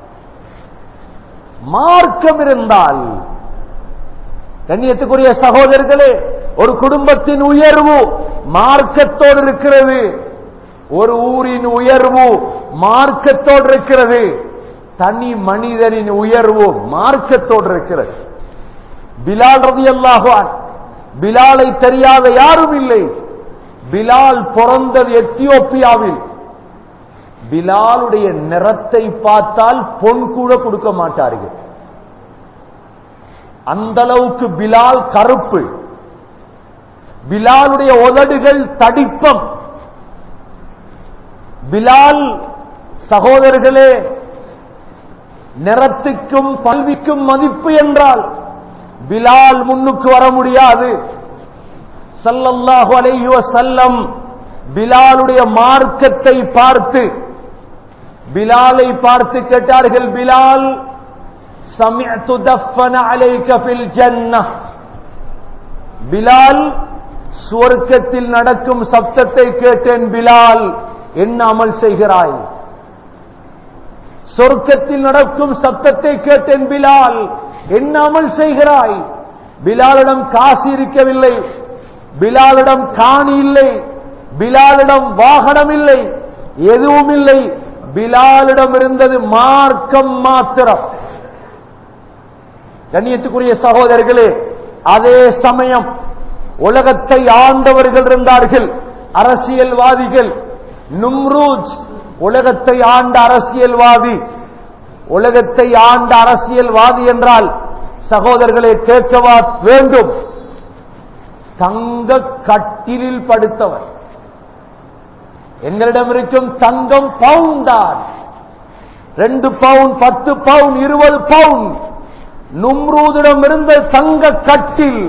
[SPEAKER 1] மார்க்கம் இருந்தால் கண்ணியத்துக்குரிய சகோதரர்களே ஒரு குடும்பத்தின் உயர்வு மார்க்கத்தோடு இருக்கிறது ஒரு ஊரின் உயர்வு மார்க்கத்தோடு இருக்கிறது தனி மனிதனின் உயர்வு மார்க்கத்தோடு இருக்கிறது பிலால் ரதி அல்லாஹான் பிலாலை தெரியாத யாரும் இல்லை பிலால் பிறந்தது எத்தியோப்பியாவில் பிலாலுடைய நிறத்தை பார்த்தால் பொன் கூட கொடுக்க மாட்டார்கள் அந்த அளவுக்கு பிலால் கருப்பு பிலாலுடைய உதடுகள் தடிப்பம் பிலால் சகோதரர்களே நிறத்துக்கும் பல்விக்கும் மதிப்பு என்றால் பிலால் முன்னுக்கு வர முடியாது சல்லல்லாஹு அலைஹி வஸல்லம் பிலாலுடைய மார்க்கத்தை பார்த்து பிலாலை பார்த்து கேட்டார்கள் பிலால் சமிஅத்து தஃபன அலைக ஃபில் ஜன்னah பிலால் சுவர்க்கத்தில் நடக்கும் சப்தத்தை கேட்டேன் பிலால் என்ன அமல் செய்கிறாய் சொர்க்கத்தில் நடக்கும் சப்தத்தை கேட்டேன் பிலால் என்ன அமல் செய்கிறாய் பிலாலிடம் காசு இருக்கவில்லை பிலாலிடம் காணி இல்லை பிலாலிடம் வாகனம் இல்லை எதுவும் இல்லை பிலாலிடம் இருந்தது மார்க்கம் மாத்திரம் கண்ணியத்துக்குரிய சகோதரர்களே அதே சமயம் உலகத்தை ஆண்டவர்கள் இருந்தார்கள் அரசியல்வாதிகள் நும்ரூஜ் உலகத்தை ஆண்ட அரசியல்வாதி உலகத்தை ஆண்ட அரசியல்வாதி என்றால் சகோதரர்களை கேட்கவா வேண்டும் தங்க கட்டிலில் படுத்தவர் எங்களிடம் இருக்கும் தங்கம் பவுன் தான் ரெண்டு பவுன் பத்து பவுன் இருபது பவுன் நும்ரூதிடம் இருந்த தங்க கட்டில்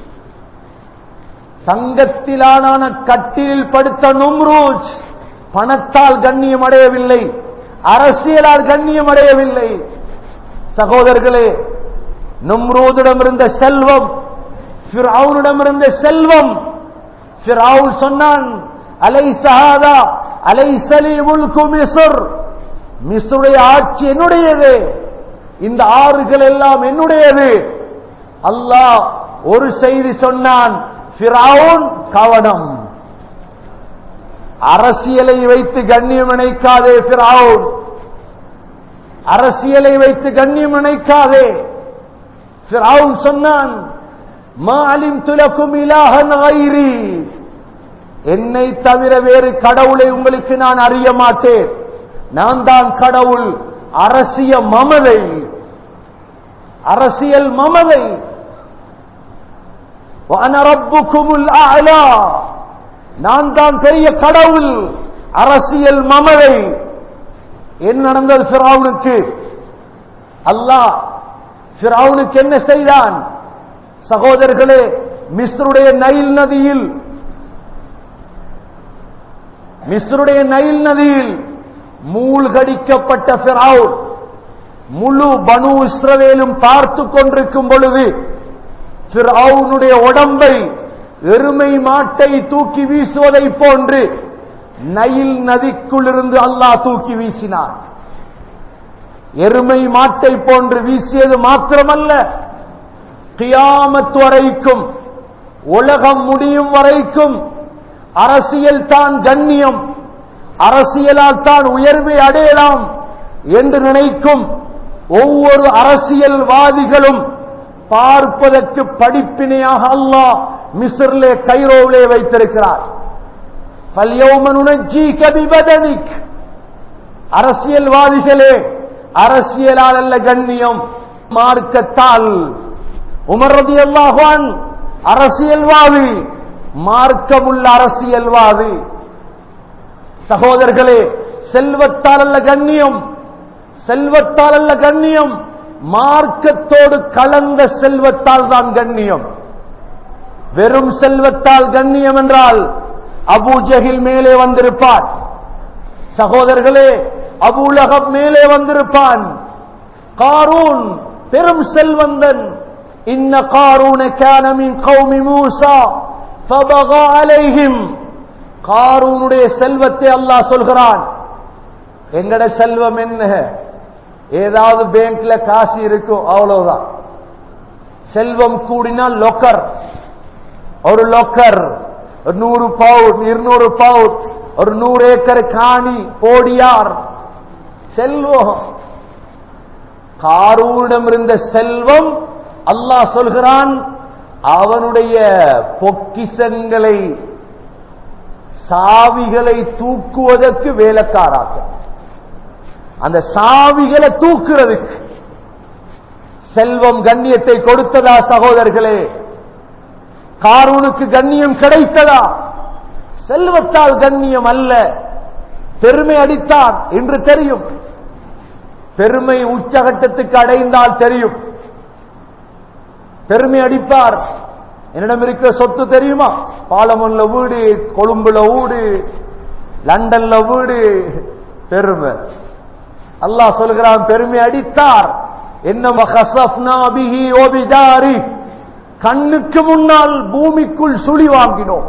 [SPEAKER 1] தங்கத்திலான கட்டிலில் படுத்த நும்ரூஜ் பணத்தால் கண்ணியம் அடையவில்லை அரசியலால் கண்ணியம் அடையவில்லை சகோதரர்களே நும்ரூதிடம் இருந்த செல்வம் ஃபிரௌனிடம் இருந்த செல்வம் ஃபிரௌன் சொன்னான் அலை சஹாதா அலை சலீமுல்கு மிஸ்ர் மிஸ்ருடைய ஆட்சி என்னுடையது இந்த ஆறுகள் எல்லாம் என்னுடையது அல்லாஹ் ஒரு செய்தி சொன்னான் ஃபிரௌன் கவனம் அரசியலை வைத்து கண்ணியம் நினைக்காதே ஃபிரௌன் அரசியலை வைத்து கண்ணியம் நினைக்காதே ஃபிரௌன் சொன்னான் மா அலிம்து லக்கும் இலாஹன் கைரி என்னை தவிர வேறு கடவுளை உங்களுக்கு நான் அறிய மாட்டேன் நான் தான் கடவுள் அரசிய மமதை அரசியல் மமதை وَأَنَا رَبُّكُمُ الْأَعْلَى நான் தான் பெரிய கடவுள் அரசியல் மமதை என்ன நடந்தது ஃபிரௌனுக்கு அல்லாஹ் ஃபிரௌனுக்கு என்ன செய்தான் சகோதரர்களே மிஸ்ருடைய நைல் நதியில் மிஸ்ருடைய நைல் நதியில் மூழ்கடிக்கப்பட்ட ஃபிரௌன் முழு பனு இஸ்ரவேலும் பார்த்து கொண்டிருக்கும் பொழுது ஃபிரௌனுடைய உடம்பை எருமை மாட்டை தூக்கி வீசுவதை போன்று நைல் நதிக்குள்ளிருந்து அல்லாஹ் தூக்கி வீசினார் எருமை மாட்டை போன்று வீசியது மாத்திரமல்ல கியாமத் வரைக்கும் உலகம் முடியும் வரைக்கும் அரசியல் தான் கண்ணியம் அரசியலால் தான் உயர்வை அடையலாம் என்று நினைக்கும் ஒவ்வொரு அரசியல்வாதிகளும் பார்ப்பதற்கு படிப்பினையாக அல்லாஹ் மிஸ்ரிலே கைரோவிலே வைத்திருக்கிறார் فَالْيَوْمَ نُنَجِّيكَ بِبَدَنِكَ அரசியல்வாதிகளே அரசியலால் அல்ல கண்ணியம் மார்க்கத்தால் உமர் ரலியல்லாஹு அன்ஹு அரசியல்வாதி மார்க்கமுள்ள அரசியல்வாதி சகோதரர்களே செல்வத்தால் அல்ல கண்ணியம் செல்வத்தால் அல்ல கண்ணியம் மார்க்கத்தோடு கலந்த செல்வத்தால் தான் கண்ணியம் வெறும் செல்வத்தால் கண்ணியம் என்றால் அபூ ஜஹில் மேலே வந்திருப்பான் சகோதரர்களே அபூலகப் மேலே வந்திருப்பான் காரூன் பெரும் செல்வந்தன் இன்ன காரூன கான மின் கௌமி மூசா ஃபபகா அலைஹிம் காரூனுடைய செல்வத்தை அல்லாஹ் சொல்கிறான் எங்கட செல்வம் என்ன ஏதாவது பேங்க்ல காசு இருக்கும் அவ்வளவுதான் செல்வம் கூடினால் லொக்கர் ஒரு லொக்கர் ஒரு நூறு பவுட் இருநூறு பவுட் ஒரு நூறு ஏக்கர் காணி போடியார் செல்வம் காரூனிடம் இருந்த செல்வம் அல்லாஹ் சொல்கிறான் அவனுடைய பொக்கிசங்களை சாவிகளை தூக்குவதற்கு வேலைக்காராக்க அந்த சாவிகளை தூக்குறதுக்கு செல்வம் கண்ணியத்தை கொடுத்ததா சகோதரர்களே காரூனுக்கு கண்ணியம் கிடைத்ததா செல்வத்தால் கண்ணியம் அல்ல பெருமை அடித்தான் என்று தெரியும் பெருமை உச்சகட்டத்துக்கு அடைந்தால் தெரியும் பெருமை அடிப்பார் என்னிடம் இருக்கிற சொத்து தெரியுமா பாலமன்ல வீடு கொழும்புல வீடு லண்டன்ல வீடு பெருமை அல்லாஹ் சொல்கிறான் பெருமை அடித்தார் என்ன ஓபிதாரி கண்ணுக்கு முன்னால் பூமிக்குள் சுழி வாங்கினோம்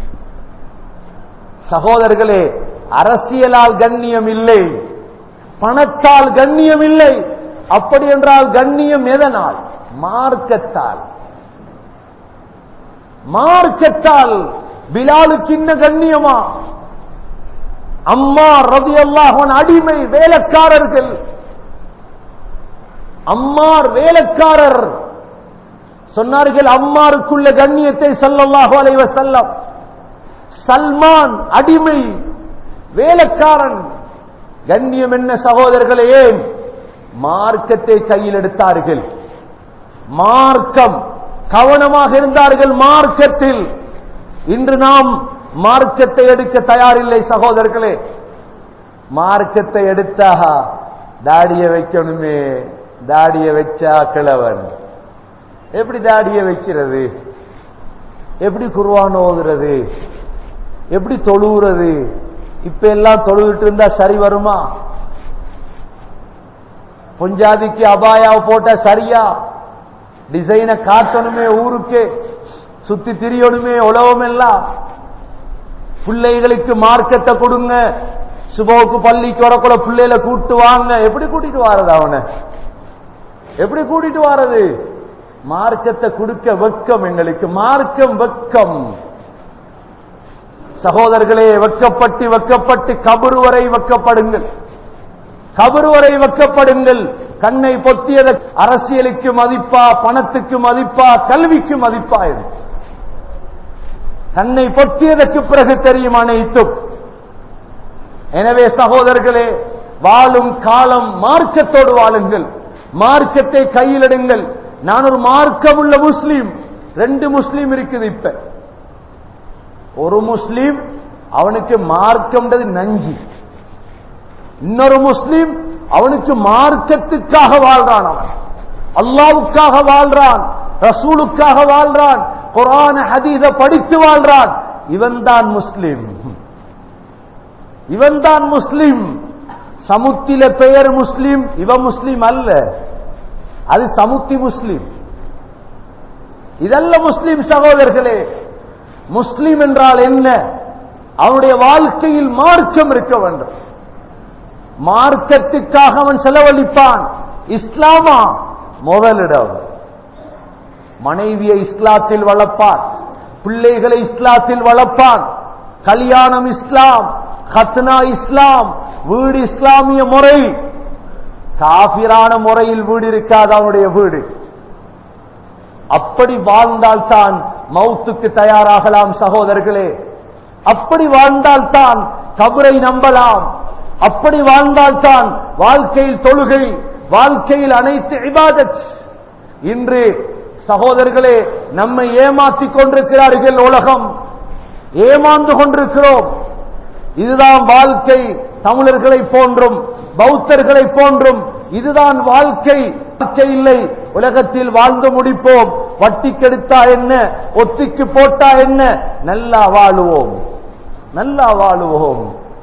[SPEAKER 1] சகோதரர்களே அரசியலால் கண்ணியம் இல்லை பணத்தால் கண்ணியம் இல்லை அப்படி என்றால் கண்ணியம் எதனால் மார்க்கத்தால் மார்க்கத்தால் பிலாலுக்கு இன்ன கண்ணியமா அம்மா ரவி அல்லாஹன் அடிமை வேலைக்காரர்கள் அம்மார் வேலைக்காரர் சொன்னார்கள் அம்மாருக்குள்ள கண்ணியத்தை சல்லல்லாஹு அலைவ செல்லம் சல்மான் அடிமை வேலைக்காரன் கண்ணியம் என்ன சகோதரர்களே ஏன் மார்க்கத்தை கையில் எடுத்தார்கள் மார்க்கம் கவனமாக இருந்தார்கள் மார்க்கத்தில் இன்று நாம் மார்க்கத்தை எடுக்க தயாரில்லை சகோதரர்களே மார்க்கத்தை எடுத்தா தாடிய வைக்கணுமே தாடிய வச்சா கிழவன் எப்படி தாடிய வைக்கிறது எப்படி குருவான் ஓதுறது எப்படி தொழுகிறது இப்ப எல்லாம் தொழுகிட்டு இருந்தா சரி வருமா பொஞ்சாதிக்கு அபாயாவை போட்டா சரியா டிசைனை காட்டணுமே ஊருக்கு சுத்தி திரியணுமே உலகம் எல்லாம் பிள்ளைகளுக்கு மார்க்கத்தை கொடுங்க சுபோக்கு பள்ளிக்கு வரக்குள்ள பிள்ளைல கூட்டு வாங்க எப்படி கூட்டிட்டு வாரது அவனை எப்படி கூட்டிட்டு வாரது மார்க்கத்தை கொடுக்க வெக்கம் எங்களுக்கு மார்க்கம் வெக்கம் சகோதரர்களே வெக்கப்பட்டு வெக்கப்பட்டு கபரு வரை வெக்கப்படுங்கள் கபரு வரை வெக்கப்படுங்கள் கண்ணை பொத்தியத அரசியலுக்கு மதிப்பா பணத்துக்கு மதிப்பா கல்விக்கு மதிப்பா இது கண்ணை பொத்தியதற்கு பிறகு தெரியும் அனைத்தும் எனவே சகோதரர்களே வாழும் காலம் மார்க்கத்தோடு வாழுங்கள் மார்க்கத்தை கையில் எடுங்கள் நான் ஒரு மார்க்கமுள்ள முஸ்லீம் ரெண்டு முஸ்லீம் இருக்குது இப்ப ஒரு முஸ்லீம் அவனுக்கு மார்க்கம்ன்றது நஞ்சி இன்னொரு முஸ்லீம் அவனுக்கு மார்க்கத்துக்காக வாழ்றான் அவன் அல்லாவுக்காக வாழ்றான் ரசூலுக்காக வாழ்றான் குரான ஹதீத படித்து வாழ்றான் இவன் தான் முஸ்லீம் இவன் தான் முஸ்லீம் சமுத்தில பெயர் முஸ்லீம் இவ முஸ்லீம் அல்ல அது சமுத்தி முஸ்லீம் இதல்ல முஸ்லீம் சகோதரர்களே முஸ்லீம் என்றால் என்ன அவனுடைய வாழ்க்கையில் மார்க்கம் இருக்க வேண்டும் மார்க்கத்துக்காக அவன் செலவழிப்பான் இஸ்லாமா முதலிடம் மனைவியை இஸ்லாத்தில் வளர்ப்பான் பிள்ளைகளை இஸ்லாத்தில் வளர்ப்பான் கல்யாணம் இஸ்லாம் ஹத்னா இஸ்லாம் வீடு இஸ்லாமிய முறை காபிரான முறையில் வீடு இருக்காது அவனுடைய வீடு அப்படி வாழ்ந்தால்தான் மௌத்துக்கு தயாராகலாம் சகோதரர்களே அப்படி வாழ்ந்தால்தான் கபரை நம்பலாம் அப்படி வாழ்ந்தால்தான் வாழ்க்கையில் தொழுகை வாழ்க்கையில் அனைத்து இபாதத் இன்று சகோதரர்களே நம்மை ஏமாற்றிக் கொண்டிருக்கிறார்கள் உலகம் ஏமாந்து கொண்டிருக்கிறோம் இதுதான் வாழ்க்கை தமிழர்களை போன்றும் பௌத்தர்களை போன்றும் இதுதான் வாழ்க்கை வாழ்க்கை இல்லை உலகத்தில் வாழ்ந்து முடிப்போம் வட்டி கெடுத்தா என்ன ஒத்திக்கு போட்டா என்ன நல்லா வாழுவோம் நல்லா வாழுவோம்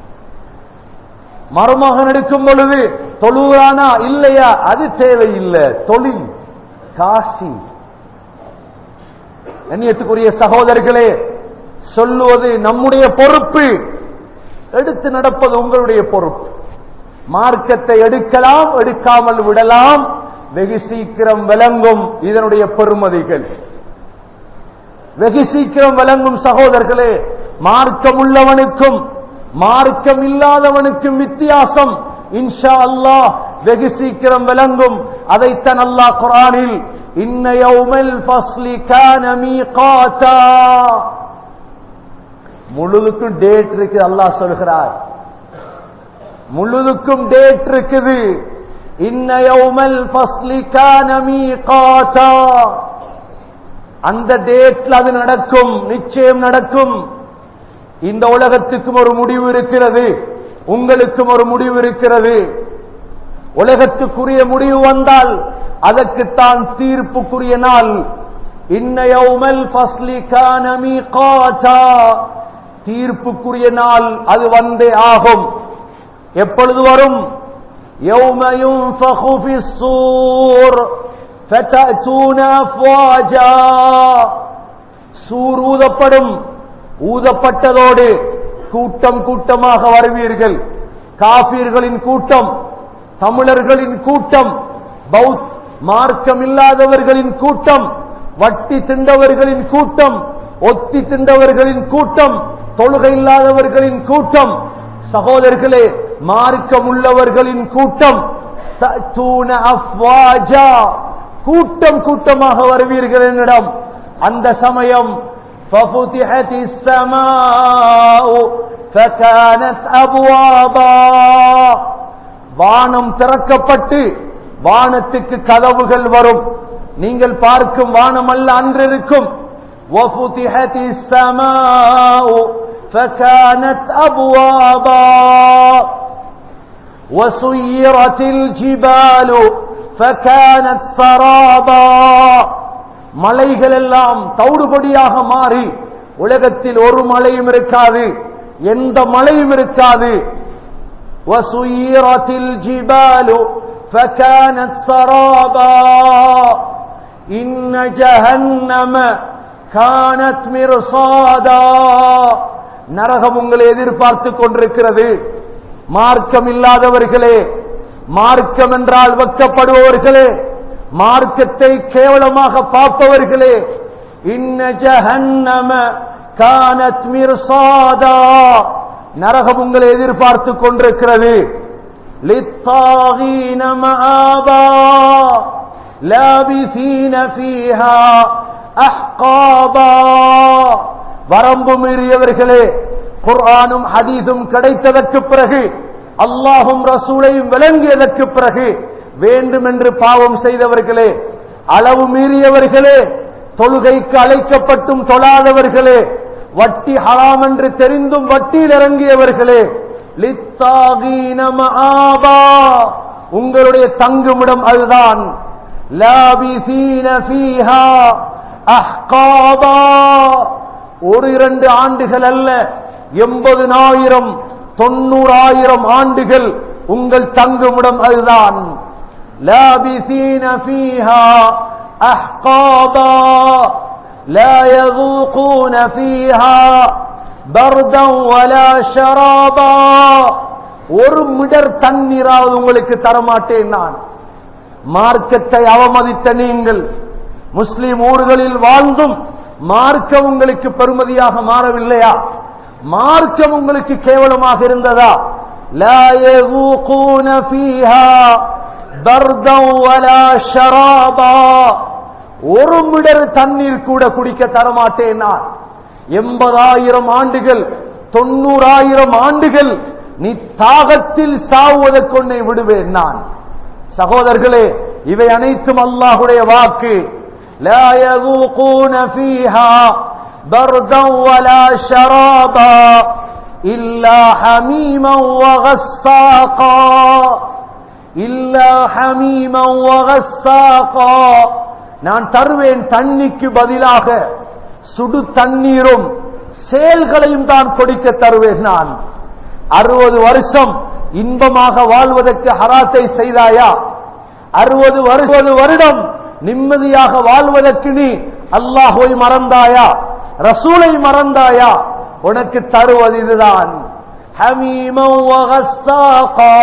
[SPEAKER 1] மருமகன் எடுக்கும் பொழுது தொழுகிறானா இல்லையா அது தேவையில்லை தொழில் காசி கண்ணியத்துக்குரிய சகோதரர்களே சொல்லுவது நம்முடைய பொறுப்பு எடுத்து நடப்பது உங்களுடைய பொறுப்பு மார்க்கத்தை எடுக்கலாம் எடுக்காமல் விடலாம் வெகு சீக்கிரம் விளங்கும் இதனுடைய பெருமதிகள் வெகு சீக்கிரம் விளங்கும் சகோதரர்களே மார்க்கம் உள்ளவனுக்கும் மார்க்கம் இல்லாதவனுக்கும் வித்தியாசம் இன்ஷா அல்லாஹ் வெகு சீக்கிரம் விளங்கும் அதைத்தான் அல்லாஹ் குரானில் இன்ன யௌமல் ஃபஸ்லி கான மீகாதா முழுதுக்கும் டேட் இருக்கு அல்லாஹ் சொல்கிறார் முழுதுக்கும் டேட் இருக்குது இன்ன யௌமல் ஃபஸ்லி கான மீகாதா அந்த டேட்ல அது நடக்கும் நிச்சயம் நடக்கும் இந்த உலகத்துக்கும் ஒரு முடிவு இருக்கிறது உங்களுக்கும் ஒரு முடிவு இருக்கிறது உலகத்துக்குரிய முடிவு வந்தால் அதற்குத்தான் தீர்ப்புக்குரிய நாள் இன்னயௌமல் ஃபஸ்லி கான மீகாதா தீர்ப்புக்குரிய நாள் அது வந்தே ஆகும் எப்பொழுது வரும் يوم ينفخ في الصور فتأتون أفواجا சூர் ஊதப்படும் ஊதப்பட்டதோடு கூட்டம் கூட்டமாக வருவீர்கள் காபீர்களின் கூட்டம் தமிழர்களின் கூட்டம் பௌத் மார்க்கம் இல்லாதவர்களின் கூட்டம் வட்டி திண்டவர்களின் கூட்டம் ஒத்தி திண்டவர்களின் கூட்டம் தொழுகை இல்லாதவர்களின் கூட்டம் சகோதரர்களே மார்க்கம் உள்ளவர்களின் கூட்டம் தஅத்தூன அஃப்வாஜா கூட்டம் கூட்டமாக வருவீர்கள் என்னிடம் அந்த சமயம் ففتحت السماء فكانت أبوابا வானம் திறக்கப்பட்டு வானத்துக்கு கதவுகள் வரும் நீங்கள் பார்க்கும் வானம் அல்ல அன்று இருக்கும் وفتحت السماء فكانت أبوابا وسيرت الجبال فكانت سرابا மலைகள் எல்லாம் தௌடுபடியாக மாறி உலகத்தில் ஒரு மலையும் இருக்காது எந்த மலையும் இருக்காது وسيرت الجبال فكانت سرابا إن جهنم كانت مرصادا நரகம் உங்களை எதிர்பார்த்து கொண்டிருக்கிறது மார்க்கம் இல்லாதவர்களே மார்க்கம் என்றால் வெக்கப்படுபவர்களே மார்க்கத்தை கேவலமாக பார்ப்பவர்களே இன்ன ஜஹன்னம கானத் மிர்சாதா நரகம் உங்களை எதிர்பார்த்து கொண்டிருக்கிறது للطاغين مآبا لابثين فيها أحقابا வரம்பு மீறியவர்களே குர்ஆனும் ஹதீஸும் கிடைத்ததற்கு பிறகு அல்லாஹும் ரசூலையும் விளங்கியதற்கு பிறகு வேண்டுமென்று பாவம் செய்தவர்களே அளவு மீறியவர்களே தொழுகைக்கு அழைக்கப்பட்டும் தொழாதவர்களே வட்டி ஹராம் என்று தெரிந்தும் வட்டியில் இறங்கியவர்களே லித்தாகீன மஆபா உங்களுடைய தங்குமிடம் அதுதான் லாபிசீன ஃபீஹா அஹ்காபா ஒரு இரண்டு ஆண்டுகள் அல்ல எண்பதுனாயிரம் தொண்ணூறாயிரம் ஆண்டுகள் உங்கள் தங்குமிடம் அதுதான் லாபிசீன ஃபீஹா அஹ்காபா لا يذوقون فيها بردا ولا شرابا ஒரு மிடர் தண்ணீராவது உங்களுக்கு தரமாட்டேன் நான் மார்க்கத்தை அவமதித்த நீங்கள் முஸ்லிம் ஊர்களில் வாழ்ந்தும் மார்க்கம் உங்களுக்கு பெருமதியாக மாறவில்லையா மார்க்கம் உங்களுக்கு கேவலமாக இருந்ததா لا يذوقون فيها بردا ولا شرابا ஒரு மிடர் தண்ணீர் கூட குடிக்க தரமாட்டேன் நான் எண்பதாயிரம் ஆண்டுகள் தொண்ணூறாயிரம் ஆண்டுகள் நீ தாகத்தில் சாவுவதற்கு உன்னை விடுவேன் நான் சகோதரர்களே இவை அனைத்தும் அல்லாஹுடைய வாக்கு لا يذوقون فيها بردا ولا شرابا إلا حميما وغساقا إلا حميما وغساقا நான் தருவேன் தண்ணிக்கு பதிலாக சுடு தண்ணீரும் செயல்களையும் தான் கொடுக்க தருவேன் நான் அறுபது வருஷம் இன்பமாக வாழ்வதற்கு ஹராத்தை செய்தாயா அறுபது வருஷம் வருடம் நிம்மதியாக வாழ்வதற்கு நீ அல்லாஹுவை மறந்தாயா ரசூலை மறந்தாயா உனக்கு தருவது இதுதான் حميما وغساقا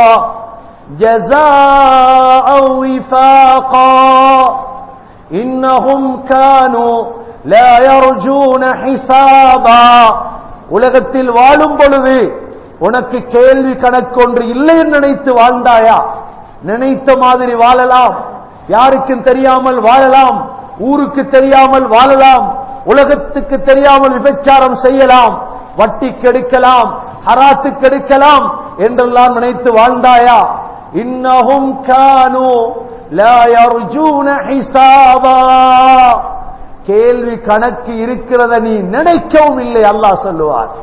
[SPEAKER 1] جزاء وفاقا إنهم كانوا لا يرجون حسابا உலகத்தில் வாழும் பொழுது உனக்கு கேள்வி கணக்கொன்று இல்லை என்று நினைத்து வாழ்ந்தாயா நினைத்த மாதிரி வாழலாம் யாருக்கும் தெரியாமல் வாழலாம் ஊருக்கு தெரியாமல் வாழலாம் உலகத்துக்கு தெரியாமல் விபச்சாரம் செய்யலாம் வட்டி கெடுக்கலாம் ஹராத்து கெடுக்கலாம் என்றெல்லாம் நினைத்து வாழ்ந்தாயா இன்னஹும் கானு லா யர்ஜூன ஹிசாபா கேள்வி கணக்கு இருக்கிறத நீ நினைக்கவும் இல்லை அல்லாஹ் சொல்லுவார்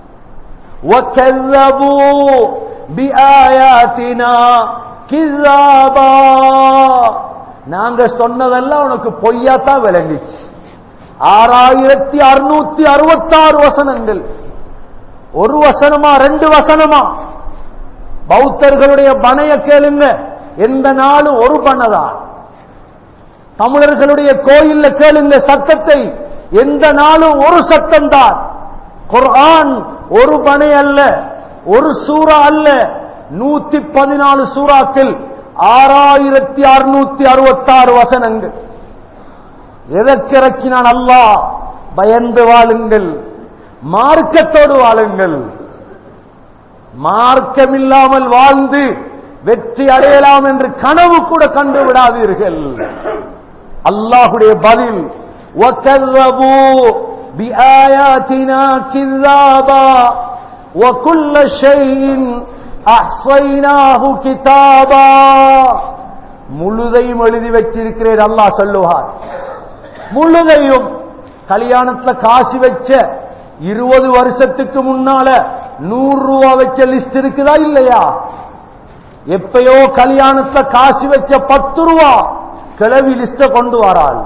[SPEAKER 1] وَكَذَّبُوا بِآيَاتِنَا كِذَّابًا நாங்க சொன்னதெல்லாம் உனக்கு பொய்யாத்தான் விளங்கிச்சு ஆறாயிரத்தி அறுநூத்தி அறுபத்தாறு வசனங்கள் ஒரு வசனமா ரெண்டு வசனமா பௌத்தர்களுடைய பனைய கேளுங்க எந்த நாளும் ஒரு பண்ணதான் தமிழர்களுடைய கோயில்ல கேளுங்க சத்தத்தை எந்த நாளும் ஒரு சத்தம் தான் குர்ஆன் ஒரு பனை அல்ல ஒரு சூறா அல்ல நூத்தி பதினாலு சூறாக்கள் ஆறாயிரத்தி அறுநூத்தி அறுபத்தாறு வசனங்கள் எதற்கிறக்கினான் அல்லாஹ் பயந்து வாழுங்கள் மார்க்கத்தோடு வாழுங்கள் மார்க்கமில்லாமல் வாழ்ந்து வெற்றி அடையலாம் என்று கனவு கூட கண்டு விடாதீர்கள் அல்லாஹுடைய பதில் وَكَذَّبُوا بِآيَاتِنَا كِذَّابًا وَكُلَّ شَيْءٍ أَحْصَيْنَاهُ كِتَابًا முழுதையும் எழுதி வச்சிருக்கிறேன் அல்லாஹ் சொல்லுவார் முழுதையும் கல்யாணத்துல காசு வச்ச இருபது வருஷத்துக்கு முன்னால நூறு ரூபா வச்ச லிஸ்ட் இருக்குதா இல்லையா எப்பயோ கல்யாணத்துல காசு வச்ச பத்து ரூபா கிளவி லிஸ்ட கொண்டு வராள்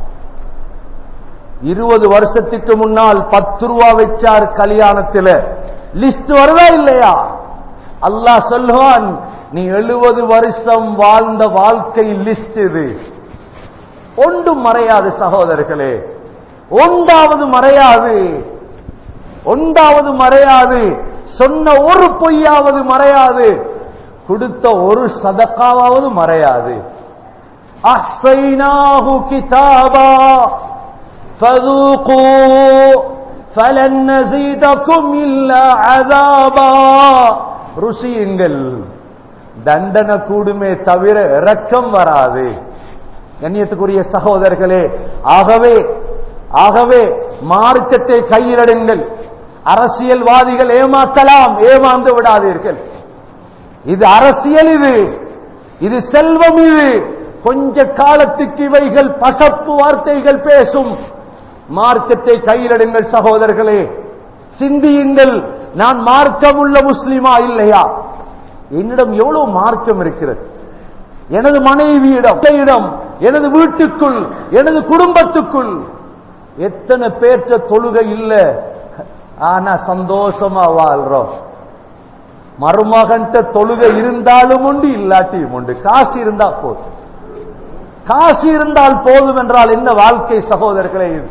[SPEAKER 1] இருபது வருஷத்துக்கு முன்னால் பத்து ரூபா வச்சார் கல்யாணத்துல லிஸ்ட் வருதா இல்லையா அல்லாஹ் சொல்லுவான் நீ எழுபது வருஷம் வாழ்ந்த வாழ்க்கை லிஸ்ட் இது ஒன்றும் மறையாது சகோதரர்களே ஒன்றாவது மறையாது ஒன்றாவது மறையாது சொன்ன ஒரு பொய்யாவது மறையாது கொடுத்த ஒரு சதக்காவது மறையாது அஹ்சைனாஹு கிதாபா فذوقوا فلن نزيدكم إلا عذابا ருசியுங்கள் தண்டனை கூடுமே தவிர இரக்கம் வராது கண்ணியத்துக்குரிய சகோதரர்களே ஆகவே ஆகவே மார்க்கத்தை கையிலடுங்கள் அரசியல்வாதிகள் ஏமாற்றலாம் ஏமாந்து விடாதீர்கள் இது அரசியல் இது இது செல்வம் இது கொஞ்ச காலத்துக்கு இவைகள் பசப்பு வார்த்தைகள் பேசும் மார்க்கத்தை கையிலடுங்கள் சகோதரர்களே சிந்தியுங்கள் நான் மார்க்கமுள்ள முஸ்லிமா இல்லையா என்னிடம் எவ்வளவு மார்க்கம் இருக்கிறது எனது மனைவியிடம் இடம் எனது வீட்டுக்குள் எனது குடும்பத்துக்குள் எத்தனை பேற்ற தொழுகை இல்ல ஆனா சந்தோஷமா வாழ்றோம் மருமகன்ட்ட தொழுகை இருந்தாலும் உண்டு இல்லாட்டியும் உண்டு காசு இருந்தா போதும் காசு இருந்தால் போதும் என்றால் என்ன வாழ்க்கை சகோதரர்களே இது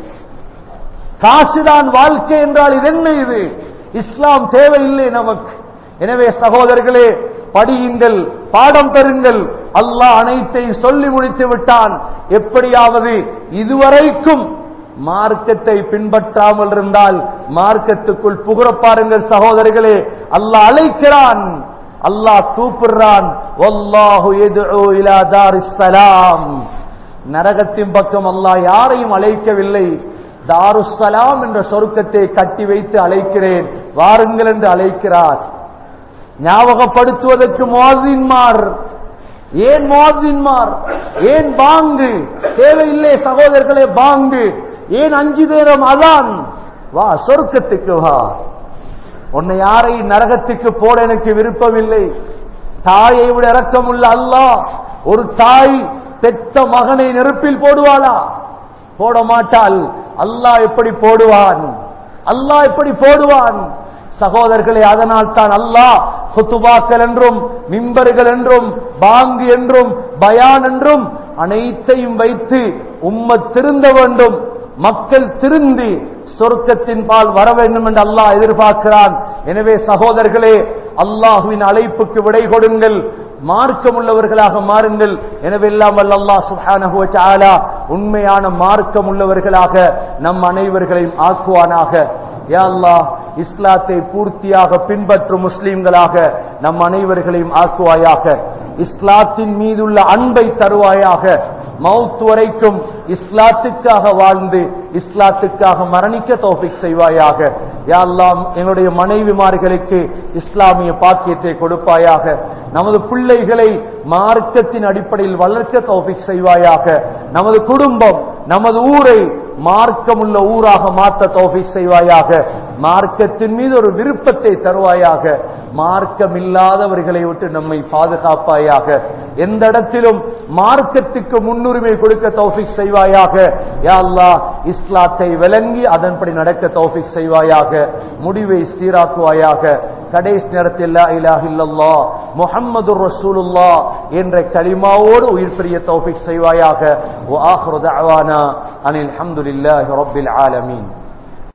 [SPEAKER 1] காசுதான் வாழ்க்கை என்றால் இது என்ன இது இஸ்லாம் தேவையில்லை நமக்கு எனவே சகோதரர்களே படியுங்கள் பாடம் பெறுங்கள் அல்லாஹ் அனைத்தை சொல்லி முடித்து விட்டான் எப்படியாவது இதுவரைக்கும் மார்க்கத்தை பின்பற்றாமல் இருந்தால் மார்க்கத்துக்குள் புகுற பாருங்கள் சகோதரர்களே அல்லாஹ் அழைக்கிறான் அல்லாஹ் கூப்பிடுறான் வல்லாஹு யதுஉ இலா தாரிஸ் ஸலாம் நரகத்தின் பக்கம் அல்லாஹ் யாரையும் அழைக்கவில்லை தாருஸ்ஸலாம் என்ற சொருக்கத்தை கட்டி வைத்து அழைக்கிறேன் வாருங்கள் என்று அழைக்கிறார் ஞாபகப்படுத்துவதற்கு மோதின்மார் ஏன் மோதின்மார் ஏன் பாங்கு தேவையில்லை சகோதரர்களே பாங்கு ஏன் அஞ்சு நேரம் அதான் வா சொர்க்கத்துக்கு வா உன்னை யாரை நரகத்துக்கு போட எனக்கு விருப்பமில்லை தாயை விட இறக்கமுள்ள அல்லாஹ் ஒரு தாய் பெத்த மகனை நெருப்பில் போடுவாளா போட மாட்டாள் அல்லாஹ் எப்படி போடுவான் அல்லாஹ் எப்படி போடுவான் சகோதரர்களே அதனால் தான் அல்லாஹ் குத்துபாக்கள் என்றும் மிம்பர்கள் என்றும் பாங்கு என்றும் பயான் என்றும் அனைத்தையும் வைத்து உம்மத் திருந்த வேண்டும் மக்கள் திருந்தி சொர்க்கத்தின் பால் வர வேண்டும் என்று அல்லாஹ் எதிர்பார்க்கிறான் எனவே சகோதரர்களே அல்லாஹுவின் அழைப்புக்கு விடை கொடுங்கள் மார்க்கம் உள்ளவர்களாக மாறுங்கள் எனவே எல்லாம் வல்ல அல்லாஹ் சுப்ஹானஹு வ தஆலா உண்மையான மார்க்கம் உள்ளவர்களாக நம் அனைவர்களையும் ஆக்குவானாக யா அல்லாஹ் இஸ்லாத்தை பூர்த்தியாக பின்பற்றும் முஸ்லிம்களாக நம் அனைவர்களையும் ஆக்குவாயாக இஸ்லாத்தின் மீதுள்ள அன்பை தருவாயாக மவுத் வரைக்கும் இஸ்லாத்துக்காக வாழ்ந்து இஸ்லாத்துக்காக மரணிக்க தௌஃபிக் செய்வாயாக யா அல்லாஹ் எங்களுடைய மனைவிமார்களுக்கு இஸ்லாமிய பாக்கியத்தை கொடுப்பாயாக நமது பிள்ளைகளை மார்க்கத்தின் அடிப்படையில் வளர்க்க தௌஃபிக் செய்வாயாக நமது குடும்பம் நமது ஊரை மார்க்கமுள்ள ஊராக மாற்ற தௌஃபிக் செய்வாயாக மார்க்கத்தின் மீது ஒரு விருப்பத்தை தருவாயாக மார்க்கம் இல்லாதவர்களை விட்டு நம்மை பாதுகாப்பாயாக எந்த இடத்திலும் மார்க்கத்துக்கு முன்னுரிமை கொடுக்க தௌஃபிக் செய்வாயாக யா அல்லாஹ் இஸ்லாத்தை விளங்கி அதன்படி நடக்க தௌஃபிக் செய்வாயாக முடிவை சீராக்குவாயாக கடைசி நேரத்தில் லா இலாஹ இல்லல்லாஹ் முஹம்மது ரசூலுல்லாஹ் என்ற கலிமாவோடு உயிர் பிரிய தௌஃபிக் செய்வாயாக வ ஆஹிரு தஅவானா அனில் ஹம்துலில்லாஹி ரப்பில் ஆலமீன்